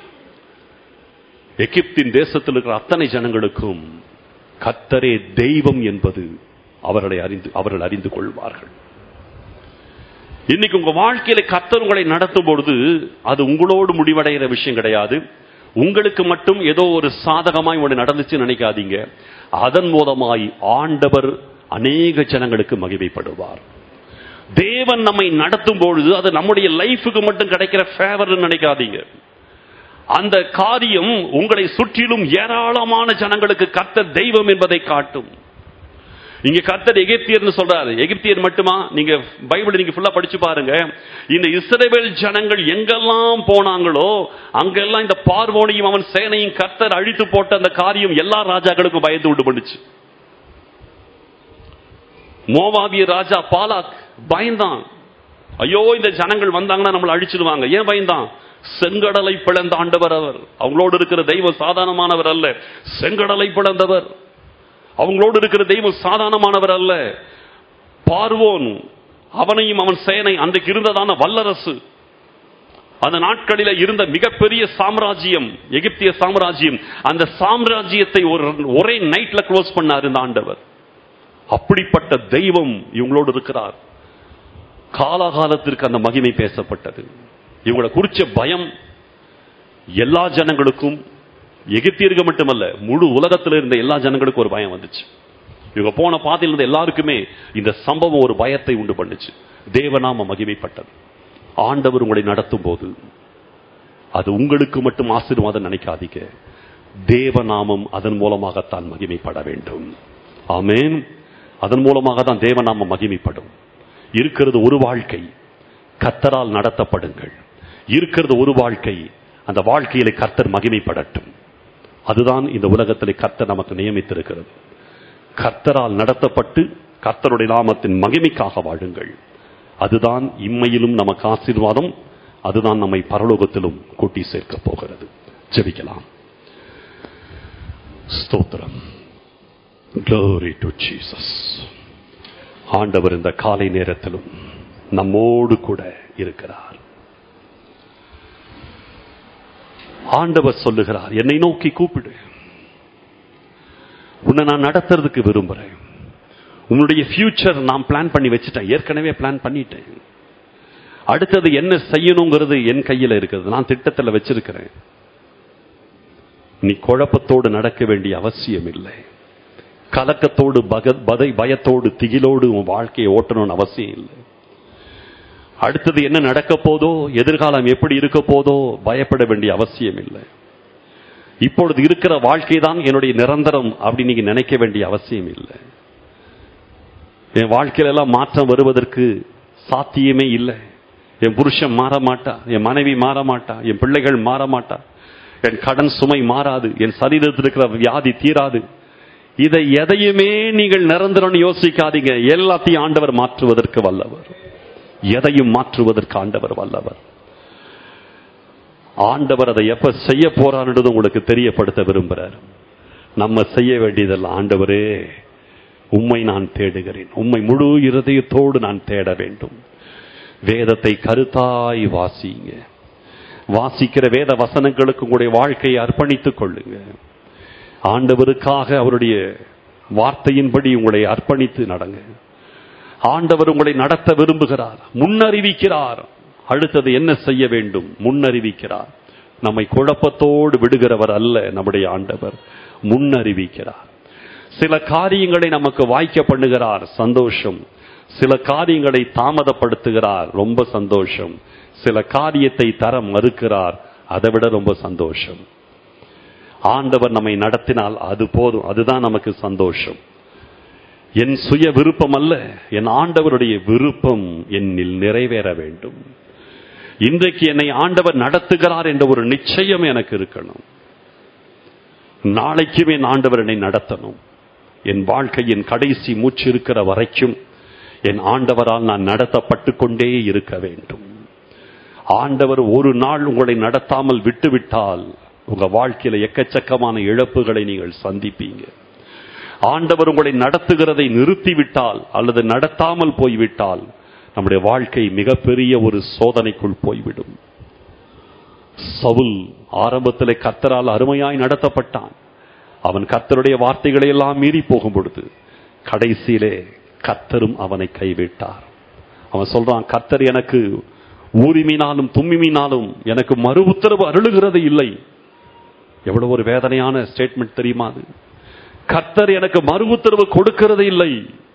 எகிப்தின் தேசத்தில் இருக்கிற அத்தனை ஜனங்களுக்கும் கத்தரே தெய்வம் என்பது அவர்களை அறிந்து அவர்கள் அறிந்து கொள்வார்கள் இன்னைக்கு உங்க வாழ்க்கையில கர்த்தர் உங்களை நடத்தும் பொழுது அது உங்களோடு முடிவடைகிற விஷயம் கிடையாது உங்களுக்கு மட்டும் ஏதோ ஒரு சாதகமாய் ஒன்று நடந்துச்சு நினைக்காதீங்க அதன் மூலமாய் ஆண்டவர் அநேக ஜனங்களுக்கு மகிமைப்படுவார் தேவன் நம்மை நடத்தும் பொழுது அது நம்முடைய லைஃபுக்கு மட்டும் கிடைக்கிற ஃபேவர் நினைக்காதீங்க அந்த காரியம் உங்களை சுற்றிலும் ஏராளமான ஜனங்களுக்கு கர்த்தர் தெய்வம் என்பதை காட்டும் இங்க கர்த்தர் எகிப்தியர்னு சொல்றாரு எகிப்தியர் மட்டுமா நீங்க பைபிள் நீங்க ஃபுல்லா படிச்சு பாருங்க இந்த இஸ்ரவேல் ஜனங்கள் எங்கெல்லாம் போனாங்களோ அங்கெல்லாம் இந்த பார்வோனையும் அவன் சேனையும் கர்த்தர் அழித்து போட்ட அந்த காரியம் எல்லா ராஜாக்களுக்கும் பயந்து உண்டு பண்ணுச்சு மோவாபிய ராஜா பாலாக் பயந்தான் ஐயோ இந்த ஜனங்கள் வந்தாங்கன்னா நம்மளை அழிச்சிடுவாங்க ஏன் பயந்தான் செங்கடலை பிளந்த ஆண்டவர் அவர் அவங்களோடு இருக்கிற தெய்வம் சாதாரணமானவர் அல்ல செங்கடலை பிளந்தவர் அவங்களோடு இருக்கிற தெய்வம் சாதாரணமானவர் அல்ல பார்வோன் அவனையும் அவன் சேனை அன்றைக்கு இருந்ததான வல்லரசு அந்த நாட்களில இருந்த மிகப்பெரிய சாம்ராஜ்யம் எகிப்திய சாம்ராஜ்யம் அந்த சாம்ராஜ்யத்தை ஒரு ஒரே நைட்ல க்ளோஸ் பண்ணார் இந்த ஆண்டவர் அப்படிப்பட்ட தெய்வம் இவங்களோடு இருக்கிறார் காலகாலத்திற்கு அந்த மகிமை பேசப்பட்டது இவங்களை குறிச்ச பயம் எல்லா ஜனங்களுக்கும் எகிப்தியர்கள் மட்டுமல்ல முழு உலகத்தில் இருந்த எல்லா ஜனங்களுக்கும் ஒரு பயம் வந்துச்சு இவங்க போன பாதையில் இருந்த எல்லாருக்குமே இந்த சம்பவம் ஒரு பயத்தை உண்டு பண்ணுச்சு தேவநாம மகிமைப்பட்டது ஆண்டவர் உங்களை நடத்தும் போது அது உங்களுக்கு மட்டும் ஆசீர்வாதம் நினைக்காதீங்க தேவநாமம் அதன் மூலமாகத்தான் மகிமைப்பட வேண்டும் ஆமேன் அதன் மூலமாக தான் தேவநாமம் மகிமைப்படும் இருக்கிறது ஒரு வாழ்க்கை கத்தரால் நடத்தப்படுங்கள் இருக்கிறது ஒரு வாழ்க்கை அந்த வாழ்க்கையிலே கர்த்தர் மகிமைப்படட்டும் அதுதான் இந்த உலகத்திலே கர்த்தர் நமக்கு நியமித்திருக்கிறது கர்த்தரால் நடத்தப்பட்டு கர்த்தருடைய நாமத்தின் மகிமைக்காக வாழுங்கள் அதுதான் இம்மையிலும் நமக்கு ஆசீர்வாதம் அதுதான் நம்மை பரலோகத்திலும் கூட்டி சேர்க்க போகிறது ஜெபிக்கலாம் ஸ்தோத்திரம் Glory to Jesus. ஆண்டவர் இந்த காலை நேரத்திலும் நம்மோடு கூட இருக்கிறார் ஆண்டவர் சொல்லுகிறார் என்னை நோக்கி கூப்பிடு உன்னை நான் நடத்துறதுக்கு விரும்புறேன் உன்னுடைய ஃபியூச்சர் நான் பிளான் பண்ணி வச்சுட்டேன் ஏற்கனவே பிளான் பண்ணிட்டேன் அடுத்தது என்ன செய்யணுங்கிறது என் கையில் இருக்கிறது நான் திட்டத்தில் வச்சிருக்கிறேன் நீ குழப்பத்தோடு நடக்க வேண்டிய அவசியம் இல்லை கலக்கத்தோடு பக- பதை பயத்தோடு திகிலோடு உன் வாழ்க்கையை ஓட்டணும்னு அவசியம் இல்லை அடுத்தது என்ன நடக்க போதோ எதிர்காலம் எப்படி இருக்க போதோ பயப்பட வேண்டிய அவசியம் இல்லை இப்பொழுது இருக்கிற வாழ்க்கை தான் என்னுடைய நிரந்தரம் அப்படி நீங்க நினைக்க வேண்டிய அவசியம் இல்லை என் வாழ்க்கையில எல்லாம் மாற்றம் வருவதற்கு சாத்தியமே இல்லை என் புருஷன் மாற மாட்டா என் மனைவி மாற மாட்டா என் பிள்ளைகள் மாற மாட்டா என் கடன் சுமை மாறாது என் சரீரத்தில் இருக்கிற வியாதி தீராது இதை எதையுமே நீங்கள் நிரந்தரம் யோசிக்காதீங்க எல்லாத்தையும் ஆண்டவர் மாற்றுவதற்கு வல்லவர் எதையும் மாற்றுவதற்கு ஆண்டவர் வல்லவர் ஆண்டவர் அதை எப்ப செய்ய போறாருன்றது உங்களுக்கு தெரியப்படுத்த விரும்புறார் நம்ம செய்ய வேண்டியதெல்லாம் ஆண்டவரே உம்மை நான் தேடுகிறேன் உம்மை முழு இருதயத்தோடு நான் தேட வேண்டும் வேதத்தை கருத்தாய் வாசிங்க வாசிக்கிற வேத வசனங்களுக்கு உங்களுடைய வாழ்க்கையை அர்ப்பணித்துக் கொள்ளுங்க ஆண்டவருக்காக அவருடைய வார்த்தையின்படி உங்களை அர்ப்பணித்து நடங்க ஆண்டவர் உங்களை நடத்த விரும்புகிறார் முன்னறிவிக்கிறார் அடுத்தது என்ன செய்ய வேண்டும் முன்னறிவிக்கிறார் நம்மை குழப்பத்தோடு விடுகிறவர் அல்ல நம்முடைய ஆண்டவர் முன்னறிவிக்கிறார் சில காரியங்களை நமக்கு வாய்க்க பண்ணுகிறார் சந்தோஷம் சில காரியங்களை தாமதப்படுத்துகிறார் ரொம்ப சந்தோஷம் சில காரியத்தை தர மறுக்கிறார் அதை விட ரொம்ப சந்தோஷம் ஆண்டவர் நம்மை நடத்தினால் அது போதும் அதுதான் நமக்கு சந்தோஷம் என் சுய விருப்பம் அல்ல என் ஆண்டவருடைய விருப்பம் என்னில் நிறைவேற வேண்டும் இன்றைக்கு என்னை ஆண்டவர் நடத்துகிறார் என்ற ஒரு நிச்சயம் எனக்கு இருக்கணும் நாளைக்கும் என் ஆண்டவர் என்னை நடத்தணும் என் வாழ்க்கையின் கடைசி மூச்சு இருக்கிற வரைக்கும் என் ஆண்டவரால் நான் நடத்தப்பட்டு கொண்டே இருக்க வேண்டும் ஆண்டவர் ஒரு நாள் உங்களை நடத்தாமல் விட்டுவிட்டால் உங்க வாழ்க்கையில எக்கச்சக்கமான இழப்புகளை நீங்கள் சந்திப்பீங்க ஆண்டவர் உங்களை நடத்துகிறதை நிறுத்திவிட்டால் அல்லது நடத்தாமல் போய்விட்டால் நம்முடைய வாழ்க்கை மிகப்பெரிய ஒரு சோதனைக்குள் போய்விடும் சவுல் ஆரம்பத்திலே கத்தரால் அருமையாய் நடத்தப்பட்டான் அவன் கத்தருடைய வார்த்தைகளை எல்லாம் மீறி போகும் பொழுது கடைசியிலே கத்தரும் அவனை கைவிட்டார் அவன் சொல்றான் கர்த்தர் எனக்கு ஊரிமீனாலும் தும்மிமீனாலும் எனக்கு மறு உத்தரவு அருளுகிறது இல்லை எவ்வளவு ஒரு வேதனையான ஸ்டேட்மெண்ட் தெரியுமா அது கர்த்தர் எனக்கு மறு உத்தரவு கொடுக்கிறது இல்லை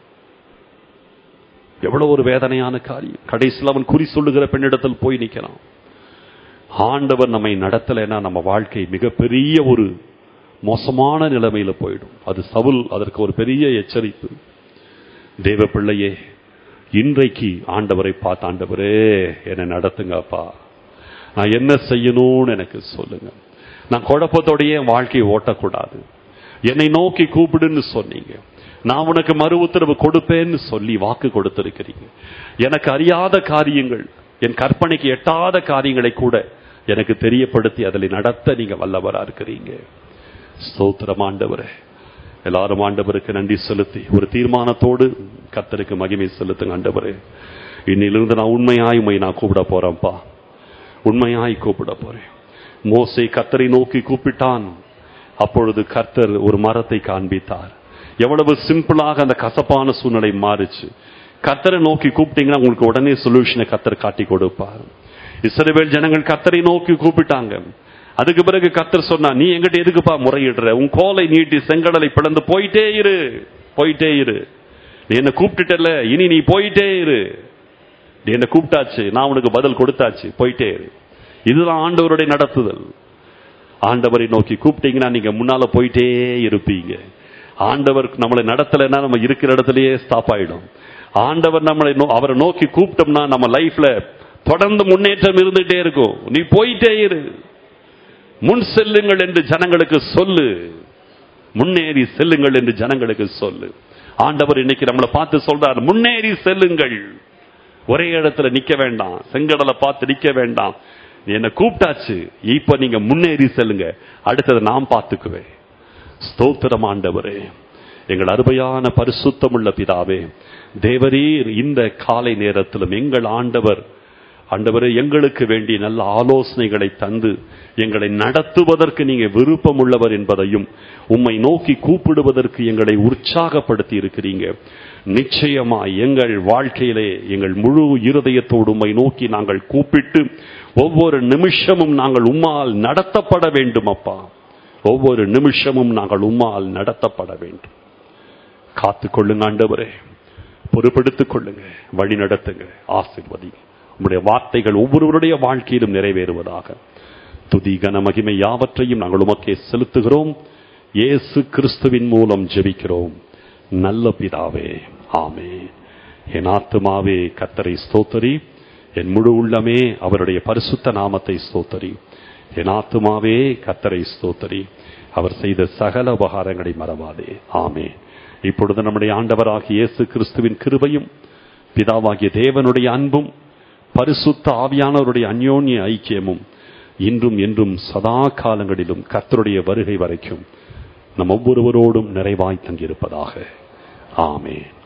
எவ்வளவு ஒரு வேதனையான காரியம் கடைசியில் அவன் குறி சொல்லுகிற பெண்ணிடத்தில் போய் நிற்கிறான் ஆண்டவர் நம்மை நடத்தலைன்னா நம்ம வாழ்க்கை மிகப்பெரிய ஒரு மோசமான நிலைமையில போயிடும் அது சவுல் அதற்கு ஒரு பெரிய எச்சரிப்பு தேவ பிள்ளையே இன்றைக்கு ஆண்டவரை பார்த்து ஆண்டவரே என்னை நடத்துங்கப்பா நான் என்ன செய்யணும்னு எனக்கு சொல்லுங்க நான் குழப்பத்தோடையே என் வாழ்க்கையை ஓட்டக்கூடாது என்னை நோக்கி கூப்பிடுன்னு சொன்னீங்க நான் உனக்கு மறு உத்தரவு கொடுப்பேன்னு சொல்லி வாக்கு கொடுத்திருக்கிறீங்க எனக்கு அறியாத காரியங்கள் என் கற்பனைக்கு எட்டாத காரியங்களை கூட எனக்கு தெரியப்படுத்தி அதில் நடத்த நீங்க வல்லவரா இருக்கிறீங்க ஸ்தோத்திரம் ஆண்டவரே எல்லாரும் ஆண்டவருக்கு நன்றி செலுத்தி ஒரு தீர்மானத்தோடு கத்தருக்கு மகிமை செலுத்துங்க ஆண்டவரே இன்னிலிருந்து நான் உண்மையாய் உண்மை நான் கூப்பிட போறேன்ப்பா உண்மையாய் கூப்பிட போறேன் மோசை கத்தரை நோக்கி கூப்பிட்டான் அப்பொழுது கர்த்தர் ஒரு மரத்தை காண்பித்தார் எவ்வளவு சிம்பிளாக அந்த கசப்பான சூழ்நிலை மாறுச்சு கத்தரை நோக்கி கூப்பிட்டீங்கன்னா உங்களுக்கு உடனே சொல்யூஷனை கத்தர் காட்டி கொடுப்பார் இஸ்ரவேல் ஜனங்கள் கத்தரை நோக்கி கூப்பிட்டாங்க அதுக்கு பிறகு கத்தர் சொன்னா நீ எங்கிட்ட எதுக்குப்பா முறையிடுற உன் கோலை நீட்டி செங்கடலை பிளந்து போயிட்டே இரு போயிட்டே இரு நீ என்ன கூப்பிட்டுட்டல இனி நீ போயிட்டே இரு நீ என்ன கூப்பிட்டாச்சு நான் உனக்கு பதில் கொடுத்தாச்சு போயிட்டே இரு இதுதான் ஆண்டவருடைய நடத்துதல் ஆண்டவரை நோக்கி கூப்பிட்டீங்கன்னா நீங்க முன்னால போயிட்டே இருப்பீங்க ஆண்டவர் நம்மளை நடத்தலைன்னா நம்ம இருக்கிற இடத்துலயே ஸ்டாப் ஆயிடும் ஆண்டவர் நம்மளை நோ- அவரை நோக்கி கூப்பிட்டோம்னா நம்ம லைஃப்ல தொடர்ந்து முன்னேற்றம் இருந்துட்டே இருக்கும் நீ போயிட்டே இரு முன் செல்லுங்கள் என்று ஜனங்களுக்கு சொல்லு முன்னேறி செல்லுங்கள் என்று ஜனங்களுக்கு சொல்லு ஆண்டவர் இன்னைக்கு நம்மளை பார்த்து சொல்றார் முன்னேறி செல்லுங்கள் ஒரே இடத்துல நிக்க வேண்டாம் செங்கடலை பார்த்து நிக்க வேண்டாம் என்ன கூப்பிட்டாச்சு இப்ப நீங்க முன்னேறி செல்லுங்க அடுத்தது நான் பார்த்துக்குவேன் ஸ்தோத்திரம் ஆண்டவரே எங்கள் அருமையான பரிசுத்தமுள்ள பிதாவே தேவரீர் இந்த காலை நேரத்திலும் எங்கள் ஆண்டவர் ஆண்டவரே எங்களுக்கு வேண்டிய நல்ல ஆலோசனைகளை தந்து எங்களை நடத்துவதற்கு நீங்க விருப்பம் உள்ளவர் என்பதையும் உம்மை நோக்கி கூப்பிடுவதற்கு எங்களை உற்சாகப்படுத்தி இருக்கிறீங்க நிச்சயமாய் எங்கள் வாழ்க்கையிலே எங்கள் முழு இருதயத்தோடு உம்மை நோக்கி நாங்கள் கூப்பிட்டு ஒவ்வொரு நிமிஷமும் நாங்கள் உம்மால் நடத்தப்பட வேண்டும் அப்பா ஒவ்வொரு நிமிஷமும் நாங்கள் உம்மால் நடத்தப்பட வேண்டும் காத்துக்கொள்ளுங்க ஆண்டவரே பொறுப்படுத்திக் கொள்ளுங்க வழி நடத்துங்க ஆசிர்வதி உங்களுடைய வார்த்தைகள் ஒவ்வொருவருடைய வாழ்க்கையிலும் நிறைவேறுவதாக துதி கன மகிமை யாவற்றையும் நாங்கள் உமக்கே செலுத்துகிறோம் இயேசு கிறிஸ்துவின் மூலம் ஜெபிக்கிறோம் நல்ல பிதாவே ஆமே என் ஆத்துமாவே கத்தரை ஸ்தோத்தரி என் முழு உள்ளமே அவருடைய பரிசுத்த நாமத்தை ஸ்தோத்தரி என் ஆத்துமாவே கத்தரை ஸ்தோத்தரி அவர் செய்த சகல உபகாரங்களை மறவாதே ஆமே இப்பொழுது நம்முடைய ஆண்டவராகிய இயேசு கிறிஸ்துவின் கிருபையும் பிதாவாகிய தேவனுடைய அன்பும் பரிசுத்த ஆவியானவருடைய அந்யோன்ய ஐக்கியமும் இன்றும் என்றும் சதா காலங்களிலும் கர்த்தருடைய வருகை வரைக்கும் நம் ஒவ்வொருவரோடும் நிறைவாய் தங்கியிருப்பதாக ஆமென்